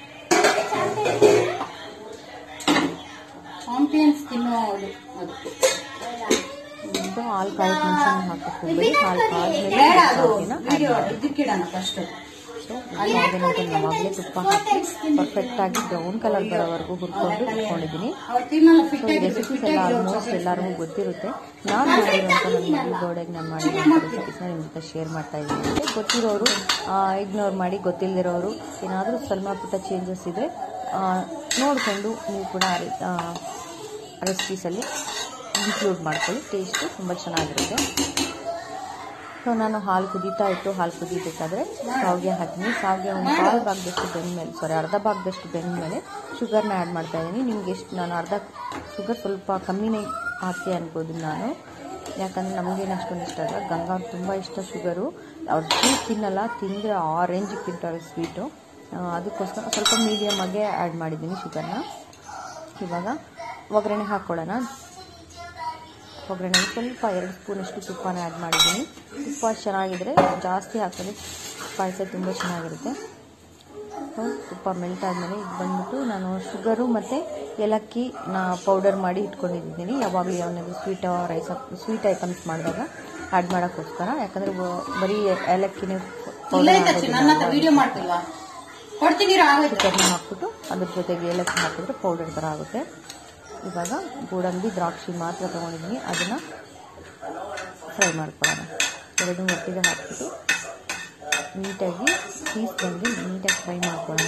ಚಾಂಪಿಯನ್ಸ್ ತಿನ್ನೋದು ಅದು ಇದು ಹಾಲು ಕಾಯೋಕೆ ಮುಂಚೆನೇ ಹಾಕಿಸ್ಕೊಬೇಡಿ ಹಾಲು ಕಾದ್ಮೇಲೆ ಬೇಡ ಅದು ಸಾವಿಗೆನ ಆ್ಯಡ್ ವಿಡಿಯೋ ಮಾಡಿ ಇದಕ್ಕಿಡೋಣ ಫಸ್ಟ್ ಸೊ ಸಾವಿಗೆನಂತ ನಾವಾಗಲೇ ತುಪ್ಪ ಹಾಕಿ ಪರ್ಫೆಕ್ಟಾಗಿ ಬ್ರೌನ್ ಕಲರ್ ಬರೋವರೆಗೂ ಹುರ್ಕೊಂಡು ಇಟ್ಕೊಂಡಿದ್ದೀನಿ ಅವ್ರು ತಿನ್ನಲ್ಲ ಸೊ ಫಿಟ್ ಈ ರೆಸಿಪೀಸ್ ಎಲ್ಲ ಆಲ್ಮೋಸ್ಟ್ ಎಲ್ಲರಿಗೂ ಗೊತ್ತಿರುತ್ತೆ ನಾನು ಮಾಡಿರೋಂಥ ನನ್ನ ಮಗಳು ಗೋಡೆಗೆ ನಾನು ಮಾಡಿರೋಂಥ ರೆಸಿಪೀಸ್ನ ನಿಮ್ಮ ಜೊತೆ ಶೇರ್ ಮಾಡ್ತಾ ಇದ್ದೀನಿ ಮತ್ತೆ ಗೊತ್ತಿರೋರು ಇಗ್ನೋರ್ ಮಾಡಿ ಗೊತ್ತಿಲ್ಲದಿರೋರು ಏನಾದರೂ ಸ್ವಲ್ಪ ಪುಟ್ಟ ಚೇಂಜಸ್ ಇದೆ ಆ, ನೋಡಿಕೊಂಡು ನೀವು ಕೂಡ ರೆಸಿಪೀಸಲ್ಲಿ ಇನ್ಕ್ಲೂಡ್ ಮಾಡ್ಕೊಳ್ಳಿ ಟೇಸ್ಟು ತುಂಬ ಚೆನ್ನಾಗಿರುತ್ತೆ ಸೊ ನಾನು ಹಾಲು ಕುದೀತಾ ಇಟ್ಟು ಹಾಲು ಕುದೀಬೇಕಾದ್ರೆ ಸಾವಿಗೆ ಹಾಕಿನಿ ಸಾವಿಗೆ ಒಂದು ಕಾಲು ಭಾಗದಷ್ಟು ಬೆಂದಮೇಲೆ ಸಾರಿ ಅರ್ಧ ಭಾಗದಷ್ಟು ಬೆಂದಮೇಲೆ ಶುಗರ್ನ ಆ್ಯಡ್ ಮಾಡ್ತಾ ಇದ್ದೀನಿ ನಿಮ್ಗೆ ಎಷ್ಟು ನಾನು ಅರ್ಧ ಶುಗರ್ ಸ್ವಲ್ಪ ಕಮ್ಮಿನೇ ಹಾಕಿ ಅನ್ಬೋದು ನಾನು ಯಾಕಂದರೆ ನಮಗೇನು ಅಷ್ಟೊಂದು ಇಷ್ಟ ಅಲ್ಲ ಗಂಗಾ ತುಂಬ ಇಷ್ಟ ಶುಗರು ಅವ್ರು ಸ್ವೀಟ್ ತಿನ್ನಲ್ಲ ತಿಂದರೆ ಆರೆಂಜಿಗೆ ತಿಂತಾರೆ ಸ್ವೀಟು ಅದಕ್ಕೋಸ್ಕರ ಸ್ವಲ್ಪ ಮೀಡಿಯಮ್ ಆಗಿ ಆ್ಯಡ್ ಮಾಡಿದ್ದೀನಿ ಶುಗರ್ನ ಇವಾಗ ಒಗ್ಗರಣೆ ಹಾಕ್ಕೊಳ್ಳೋಣ ಒಗ್ಗರಣೆಗೆ ಸ್ವಲ್ಪ ಎರಡು ಸ್ಪೂನಷ್ಟು ತುಪ್ಪನ ಆ್ಯಡ್ ಮಾಡಿದ್ದೀನಿ ತುಪ್ಪ ಚೆನ್ನಾಗಿದ್ರೆ ಜಾಸ್ತಿ ಹಾಕಿದ್ರೆ ಪಾಯಸ ತುಂಬ ಚೆನ್ನಾಗಿರುತ್ತೆ ಸೊ ತುಪ್ಪ ಮೆಲ್ಟ್ ಆದಮೇಲೆ ಇದು ಬಂದ್ಬಿಟ್ಟು ನಾನು ಶುಗರು ಮತ್ತು ಏಲಕ್ಕಿ ನಾ ಪೌಡರ್ ಮಾಡಿ ಇಟ್ಕೊಂಡಿದ್ದೀನಿ ಯಾವಾಗಲೂ ಯಾವನಾದ್ರು ಸ್ವೀಟ್ ರೈಸ್ ಸ್ವೀಟ್ ಐಟಮ್ಸ್ ಮಾಡಿದಾಗ ಆ್ಯಡ್ ಮಾಡೋಕ್ಕೋಸ್ಕರ ಯಾಕಂದರೆ ಬರೀ ಏಲಕ್ಕಿನೇ ಇಲ್ಲ ಪೌಡರ್ ಐತೆ ನನ್ನ ಹತ್ರ ವಿಡಿಯೋ ಮಾಡ್ತಿಲ್ವಾ ಕೊಡ್ತೀನಿ ಇರು, ಆಗೋಯ್ತು ಶುಗರ್ನ ಹಾಕ್ಬಿಟ್ಟು ಅದ್ರ ಜೊತೆಗೆ ಏಲಕ್ಕಿ ಹಾಕಿದ್ರೆ ಪೌಡರ್ ಥರ ಆಗುತ್ತೆ ಇವಾಗ ಗೋಡಂಬಿ ದ್ರಾಕ್ಷಿ ಮಾತ್ರ ತೊಗೊಂಡಿದ್ದೀನಿ ಅದನ್ನು ಫ್ರೈ ಮಾಡ್ಕೊಳ್ಳೋಣ ಎರಡು ಒಟ್ಟಿಗೆ ಹಾಕ್ಬಿಟ್ಟು ನೀಟಾಗಿ ಪೀಸ್ ಬಂದು ನೀಟಾಗಿ ಫ್ರೈ ಮಾಡ್ಕೊಳ್ಳೋಣ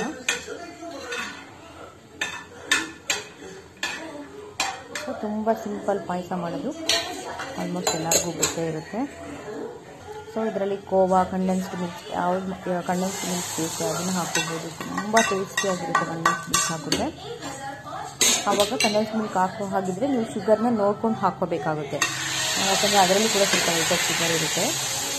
ಸೊ ತುಂಬ ಸಿಂಪಲ್ ಪಾಯಸ ಮಾಡೋದು ಆಲ್ಮೋಸ್ಟ್ ಎಲ್ಲರಿಗೂ ಗೊತ್ತೇ ಇರುತ್ತೆ ಸೊ ಇದರಲ್ಲಿ ಕೋವಾ ಕಂಡೆನ್ಸ್ಡ್ ಮಿಲ್ಕ್ ಯಾವ್ದು ಕಂಡೆನ್ಸ್ಡ್ ಮಿಲ್ಕ್ ಬೇಕು ಅದನ್ನು ಹಾಕೋಬೋದು ತುಂಬ ಟೇಸ್ಟಿಯಾಗಿರುತ್ತೆ ಕಂಡೆನ್ಸ್ಡ್ ಮಿಲ್ಕ್ ಹಾಕಿದ್ರೆ ಆವಾಗ ಕಂಡೆನ್ಸ್ ಮಿಲ್ಕ್ ಹಾಕೋ ಹಾಗಿದ್ರೆ ನೀವು ಶುಗರ್ನ ನೋಡ್ಕೊಂಡು ಹಾಕ್ಕೋಬೇಕಾಗುತ್ತೆ ಯಾಕಂದರೆ ಅದರಲ್ಲಿ ಕೂಡ ಸ್ವಲ್ಪ ಲೈಟಾಗಿ ಶುಗರ್ ಇರುತ್ತೆ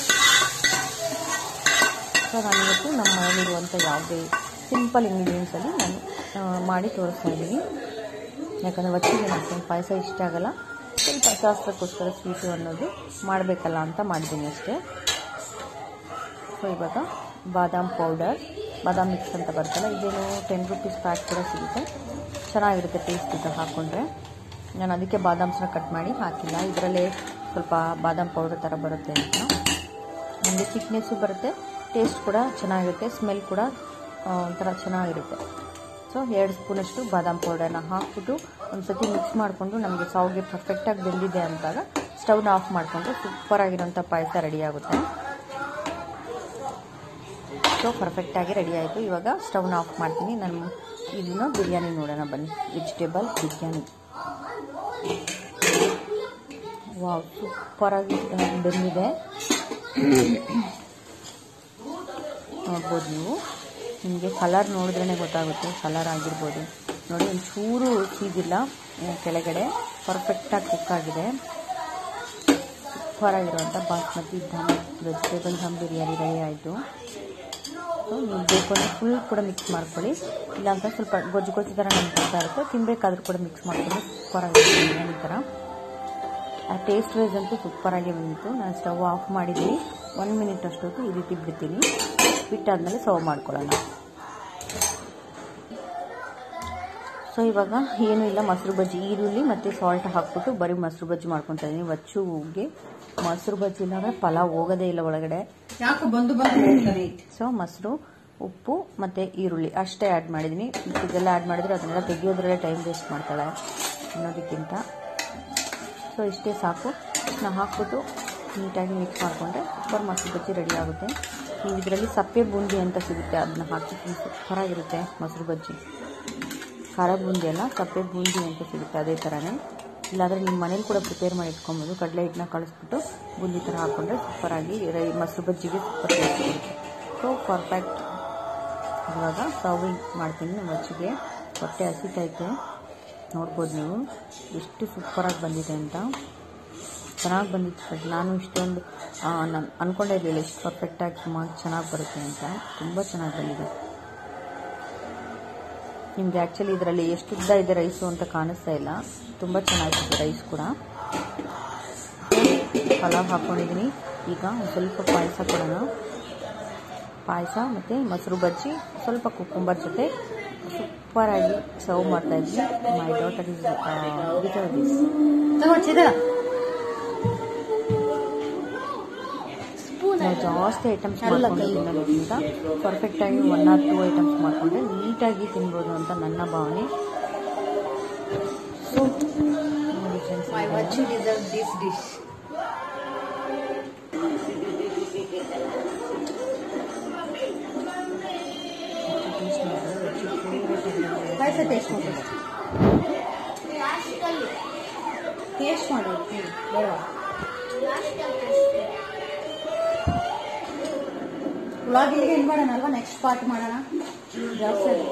ಸೊ ನಾನಿವತ್ತು ನಮ್ಮ ಮನೆಯಲ್ಲಿರುವಂಥ ಯಾವುದೇ ಸಿಂಪಲ್ ಇಂಗ್ರೀಡಿಯೆಂಟ್ಸಲ್ಲಿ ನಾನು ಆ, ಮಾಡಿ ತೋರಿಸ್ತಾ ಇದ್ದೀನಿ ಯಾಕಂದರೆ ಒಟ್ಟಿಗೆ ನನಗೆ ಪಾಯಸ ಇಷ್ಟ ಆಗಲ್ಲ ಸ್ವಲ್ಪ ಶಾಸ್ತ್ರಕ್ಕೋಸ್ಕರ ಸ್ವೀಟು ಅನ್ನೋದು ಮಾಡಬೇಕಲ್ಲ ಅಂತ ಮಾಡಿದ್ದೀನಿ ಅಷ್ಟೇ ಸೊ ಇವಾಗ ಬಾದಾಮ್ ಪೌಡರ್ ಬಾದಾಮ್ ಮಿಕ್ಸ್ ಅಂತ ಬರ್ತಲ್ಲ ಇದೇನು ಟೆನ್ ರುಪೀಸ್ ಪ್ಯಾಕ್ ಕೂಡ ಸಿಗುತ್ತೆ ಚೆನ್ನಾಗಿರುತ್ತೆ ಟೇಸ್ಟ್ ಇದು ಹಾಕ್ಕೊಂಡ್ರೆ ನಾನು ಅದಕ್ಕೆ ಬಾದಾಮ್ಸ್ನ ಕಟ್ ಮಾಡಿ ಹಾಕಿಲ್ಲ ಇದರಲ್ಲೇ ಸ್ವಲ್ಪ ಬಾದಾಮ್ ಪೌಡರ್ ಥರ ಬರುತ್ತೆ ಅಂತ ನಮಗೆ ಚಿಕ್ನೆಸ್ಸು ಬರುತ್ತೆ ಟೇಸ್ಟ್ ಕೂಡ ಚೆನ್ನಾಗಿರುತ್ತೆ ಸ್ಮೆಲ್ ಕೂಡ ಆ, ಒಂಥರ ಚೆನ್ನಾಗಿರುತ್ತೆ ಸೊ ಎರಡು ಸ್ಪೂನಷ್ಟು ಬಾದಾಮ್ ಪೌಡರ್ನ ಹಾಕ್ಬಿಟ್ಟು ಒಂದು ಸತಿ ಮಿಕ್ಸ್ ಮಾಡಿಕೊಂಡು ನಮಗೆ ಸಾವಿಗೆ ಪರ್ಫೆಕ್ಟಾಗಿ ಬೆಂದಿದೆ ಅಂದಾಗ ಸ್ಟವ್ನ ಆಫ್ ಮಾಡಿಕೊಂಡ್ರೆ ಸೂಪರಾಗಿರೋಂಥ ಪಾಯಸ ರೆಡಿ ಆಗುತ್ತೆ ಸೊ ಪರ್ಫೆಕ್ಟಾಗಿ ರೆಡಿ ಆಯಿತು ಇವಾಗ ಸ್ಟವ್ನ ಆಫ್ ಮಾಡ್ತೀನಿ ನಾನು ಇದನ್ನ ಬಿರಿಯಾನಿ ನೋಡೋಣ ಬನ್ನಿ ವೆಜಿಟೇಬಲ್ ಬಿರಿಯಾನಿ ವಾವ್ ಸೂಪರಾಗಿ ಬೆಂದಿದೆ ನೋಡ್ಬೋದು ನೀವು ನಿಮಗೆ ಕಲರ್ ನೋಡಿದ್ರೇ ಗೊತ್ತಾಗುತ್ತೆ ಕಲರ್ ಆಗಿರ್ಬೋದು ನೋಡಿ ಒಂಚೂರು ಚೀಸಿಲ್ಲ ಆ, ಕೆಳಗಡೆ ಪರ್ಫೆಕ್ಟಾಗಿ ಕುಕ್ ಆಗಿದೆ ಸೂಪರಾಗಿರುವಂಥ ಬಾಸ್ಮತಿ ಧಮ್ ವೆಜಿಟೇಬಲ್ ಧಮ್ ಬಿರಿಯಾನಿ ರೆಡಿ ಆಯಿತು ಸೊ ನೀವು ಬೇಕು ಅಂದರೆ ಫುಲ್ ಕೂಡ ಮಿಕ್ಸ್ ಮಾಡ್ಕೊಳ್ಳಿ ಇಲ್ಲಾಂತ ಸ್ವಲ್ಪ ಗೊಜ್ಜು ಗೊಜ್ಜು ಥರ ನಮ್ಗೆ ಬರ್ತಾ ಇರುತ್ತೆ ತಿನ್ನಬೇಕಾದ್ರೂ ಕೂಡ ಮಿಕ್ಸ್ ಮಾಡ್ಕೊಂಡು ಸೂಪರಾಗಿದೆ ಬಿರಿಯಾನಿ ಥರ ಆ ಟೇಸ್ಟ್ ವೈಸ್ ಅಂತೂ ಸೂಪರಾಗಿ ಬಂದಿತ್ತು ನಾನು ಸ್ಟವ್ ಆಫ್ ಮಾಡಿದ್ದೀನಿ ಒನ್ ಮಿನಿಟ್ ಅಷ್ಟೊತ್ತು ಈ ರೀತಿ ಬಿಡ್ತೀನಿ ಬಿಟ್ಟಾದ್ಮೇಲೆ ಸರ್ವ್ ಮಾಡ್ಕೊಳ್ಳೋಣ ಸೊ ಇವಾಗ ಏನೂ ಇಲ್ಲ ಮೊಸರು ಬಜ್ಜಿ ಈರುಳ್ಳಿ ಮತ್ತು ಸಾಲ್ಟ್ ಹಾಕ್ಬಿಟ್ಟು ಬರೀ ಮೊಸರು ಬಜ್ಜಿ ಮಾಡ್ಕೊತಾ ಇದ್ದೀನಿ ವಚ್ಚುಗೆ ಮೊಸರು ಬಜ್ಜಿ ಇಲ್ಲಾಂದ್ರೆ ಪಲಾವ್ ಹೋಗೋದೇ ಇಲ್ಲ ಒಳಗಡೆ ಯಾಕೆ ಬಂದು ಬಂದು ಹೋಗ್ತಾನೆ ಐತೆ ಸೊ ಮೊಸರು ಉಪ್ಪು ಮತ್ತು ಈರುಳ್ಳಿ ಅಷ್ಟೇ ಆ್ಯಡ್ ಮಾಡಿದ್ದೀನಿ ಇದೆಲ್ಲ ಆ್ಯಡ್ ಮಾಡಿದ್ರೆ ಅದನ್ನೆಲ್ಲ ತೆಗಿಯೋದ್ರಲ್ಲೇ ಟೈಮ್ ವೇಸ್ಟ್ ಮಾಡ್ತಾಳೆ ಅನ್ನೋದಕ್ಕಿಂತ ಸೊ ಇಷ್ಟೇ ಸಾಕು ನಾವು ಹಾಕ್ಬಿಟ್ಟು ನೀಟಾಗಿ ಮಿಕ್ಸ್ ಮಾಡಿಕೊಂಡ್ರೆ ಸೂಪರ್ ಮೊಸರು ಬಜ್ಜಿ ರೆಡಿ ಆಗುತ್ತೆ ನೀವು ಇದರಲ್ಲಿ ಸಪ್ಪೆ ಬೂಂದಿ ಅಂತ ಸಿಗುತ್ತೆ ಅದನ್ನ ಹಾಕಿ ಸೂಪರಾಗಿರುತ್ತೆ ಮೊಸರು ಬಜ್ಜಿ ಖಾರ ಬೂಂದಿ ಅಲ್ಲ ಸಪ್ಪೆ ಬೂಂದಿ ಅಂತ ಸಿಗುತ್ತೆ ಅದೇ ಥರನೇ ಇಲ್ಲಾಂದರೆ ನಿಮ್ಮ ಮನೇಲಿ ಕೂಡ ಪ್ರಿಪೇರ್ ಮಾಡಿ ಇಟ್ಕೊಬೋದು ಕಡಲೆ ಹಿಟ್ಟನ್ನ ಕಳಿಸ್ಬಿಟ್ಟು ಬೂಂದಿ ಥರ ಹಾಕ್ಕೊಂಡ್ರೆ ಸೂಪರಾಗಿ ರೈ ಮೊಸರು ಬಜ್ಜಿಗೆ ಸೂಪರ್ ಟೇಸ್ಟ್ ಬರುತ್ತೆ ಸೊ ಪರ್ಫೆಕ್ಟ್ ಇವಾಗ ಸರ್ವಿಂಗ್ ಮಾಡ್ತೀನಿ ನಮ್ಮ ಬಜ್ಜಿಗೆ ಹೊಟ್ಟೆ ಹಸಿತೈತೆ ನೋಡ್ಬೋದು ನೀವು ಎಷ್ಟು ಸೂಪರಾಗಿ ಬಂದಿದೆ ಅಂತ ಚೆನ್ನಾಗಿ ಬಂದಿತ್ತು ಬಟ್ ನಾನು ಇಷ್ಟೊಂದು ನಾನು ಅಂದ್ಕೊಂಡೇ ಇರಲಿಲ್ಲ ಇಷ್ಟು ಪರ್ಫೆಕ್ಟಾಗಿ ತುಂಬ ಚೆನ್ನಾಗಿ ಬರುತ್ತೆ ಅಂತ ತುಂಬ ಚೆನ್ನಾಗಿ ಬಂದಿದೆ ನಿಮಗೆ ಆ್ಯಕ್ಚುಲಿ ಇದರಲ್ಲಿ ಎಷ್ಟು ಉದ್ದ ಇದೆ ರೈಸು ಅಂತ ಕಾಣಿಸ್ತಾ ಇಲ್ಲ ತುಂಬ ಚೆನ್ನಾಗಿದೆ ರೈಸ್ ಕೂಡ ಪಲಾವ್ ಹಾಕ್ಕೊಂಡಿದ್ದೀನಿ ಈಗ ಒಂದು ಸ್ವಲ್ಪ ಪಾಯಸ ಕೊಡೋಣ ಪಾಯಸ ಮತ್ತು ಮೊಸರು ಬಜ್ಜಿ ಸ್ವಲ್ಪ ಕುಕ್ಕುಂಬರ್ ಜೊತೆ ಸೂಪರಾಗಿ ಸರ್ವ್ ಮಾಡ್ತಾ ಇದ್ವಿ my daughter is without this ತಗೋ ಚಿದ ಸ್ಪೂನ್ ನಾವು ಜಾಸ್ತಿ ಐಟಮ್ಸ್ ಅಲ್ಲ ಮಾಡ್ಕೊಂಡು ಕೈ. ತಿನ್ನೋದ್ರಿಂದ ಪರ್ಫೆಕ್ಟಾಗಿ ಒನ್ ಆರ್ ಟೂ ಐಟಮ್ಸ್ ಮಾಡಿಕೊಂಡ್ರೆ ನೀಟಾಗಿ ತಿನ್ಬೋದು ಅಂತ ನನ್ನ ಭಾವನೆ ಸೊ ನೋಡಿ friends my Vachchu deserve this dish taste ಮಾಡಿದ್ರೆ ಪಾಯಸ ಟೇಸ್ಟ್ ಮಾಡ್ಬೇಕು ಟೇಸ್ಟ್ ಮಾಡು ಹ್ಮ್, ಬೇಡ ವ್ಲಾಗ್ ಇಲ್ಲಿಗೆ ಎಂಡ್ ಮಾಡೋಣ ಅಲ್ವಾ ನೆಕ್ಸ್ಟ್ ಪಾರ್ಟ್ ಮಾಡೋಣ ಜಾಸ್ತಿ ಆಗುತ್ತೆ.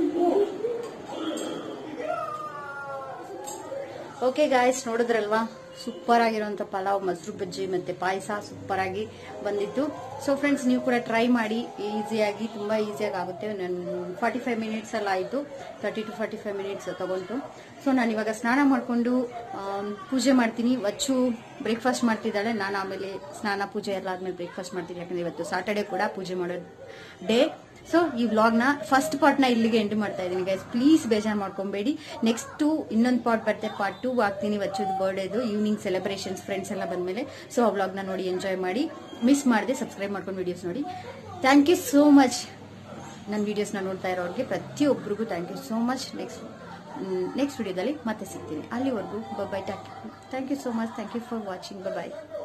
ಓಕೆ ಗಾಯ್ಸ್ ನೋಡಿದ್ರಲ್ವಾ ಸೂಪರ್ ಆಗಿರುವಂತ ಪಲಾವ್ ಮೊಸರು ಬಜ್ಜಿ ಮತ್ತೆ ಪಾಯಸ ಸೂಪರ್ ಆಗಿ ಬಂದಿತ್ತು ಸೊ ಫ್ರೆಂಡ್ಸ್ ನೀವು ಕೂಡ ಟ್ರೈ ಮಾಡಿ ಈಸಿಯಾಗಿ ತುಂಬಾ ಈಸಿಯಾಗಿ ಆಗುತ್ತೆ ನಾನು ಫಾರ್ಟಿ ಫೈವ್ ಮಿನಿಟ್ಸ್ ಎಲ್ಲ ಆಯಿತು thirty to forty five minutes ತಗೊಂತು ಸೊ ನಾನು ಇವಾಗ ಸ್ನಾನ ಮಾಡಿಕೊಂಡು ಪೂಜೆ ಮಾಡ್ತೀನಿ ವಚ್ಚು ಬ್ರೇಕ್ಫಾಸ್ಟ್ ಮಾಡ್ತಿದ್ದಾಳೆ ನಾನು ಆಮೇಲೆ ಸ್ನಾನ ಪೂಜೆ ಎಲ್ಲ ಆದ್ಮೇಲೆ ಬ್ರೇಕ್ಫಾಸ್ಟ್ ಮಾಡ್ತೀನಿ ಯಾಕಂದ್ರೆ ಇವತ್ತು ಸಾಟರ್ಡೆ ಕೂಡ ಪೂಜೆ ಮಾಡೋ ಡೇ ಸೊ ಈ ವ್ಲಾಗ್ನ ಫಸ್ಟ್ ಪಾರ್ಟ್ನ ಇಲ್ಲಿಗೆ ಎಂಡ್ ಮಾಡ್ತಾ ಇದ್ದೀನಿ ಗೈಸ್ ಪ್ಲೀಸ್ ಬೇಜಾರು ಮಾಡ್ಕೊಬೇಡಿ ನೆಕ್ಸ್ಟ್ ಇನ್ನೊಂದು ಪಾರ್ಟ್ ಬರುತ್ತೆ ಪಾರ್ಟ್ ಟೂ ಆಗ್ತೀನಿ ವಚ್ಚುದು ಬರ್ಡೇದು ಈವ್ನಿಂಗ್ ಸೆಲೆಬ್ರೇಷನ್ಸ್ ಫ್ರೆಂಡ್ಸ್ ಎಲ್ಲ ಬಂದ್ಮೇಲೆ ಸೊ ಆ ವ್ಲಾಗ್ನ ನೋಡಿ ಎಂಜಾಯ್ ಮಾಡಿ ಮಿಸ್ ಮಾಡದೆ ಸಬ್ಸ್ಕ್ರೈಬ್ ಮಾಡ್ಕೊಂಡು ವಿಡಿಯೋಸ್ ನೋಡಿ ಥ್ಯಾಂಕ್ ಯು ಸೋ ಮಚ್ ನನ್ನ ವಿಡಿಯೋಸ್ನ ನೋಡ್ತಾ ಇರೋರಿಗೆ ಪ್ರತಿಯೊಬ್ಬರಿಗೂ thank you so much next next ವಿಡಿಯೋದಲ್ಲಿ ಮತ್ತೆ ಸಿಗ್ತೀನಿ ಅಲ್ಲಿವರೆಗೂ bye thank you so much thank you for watching bye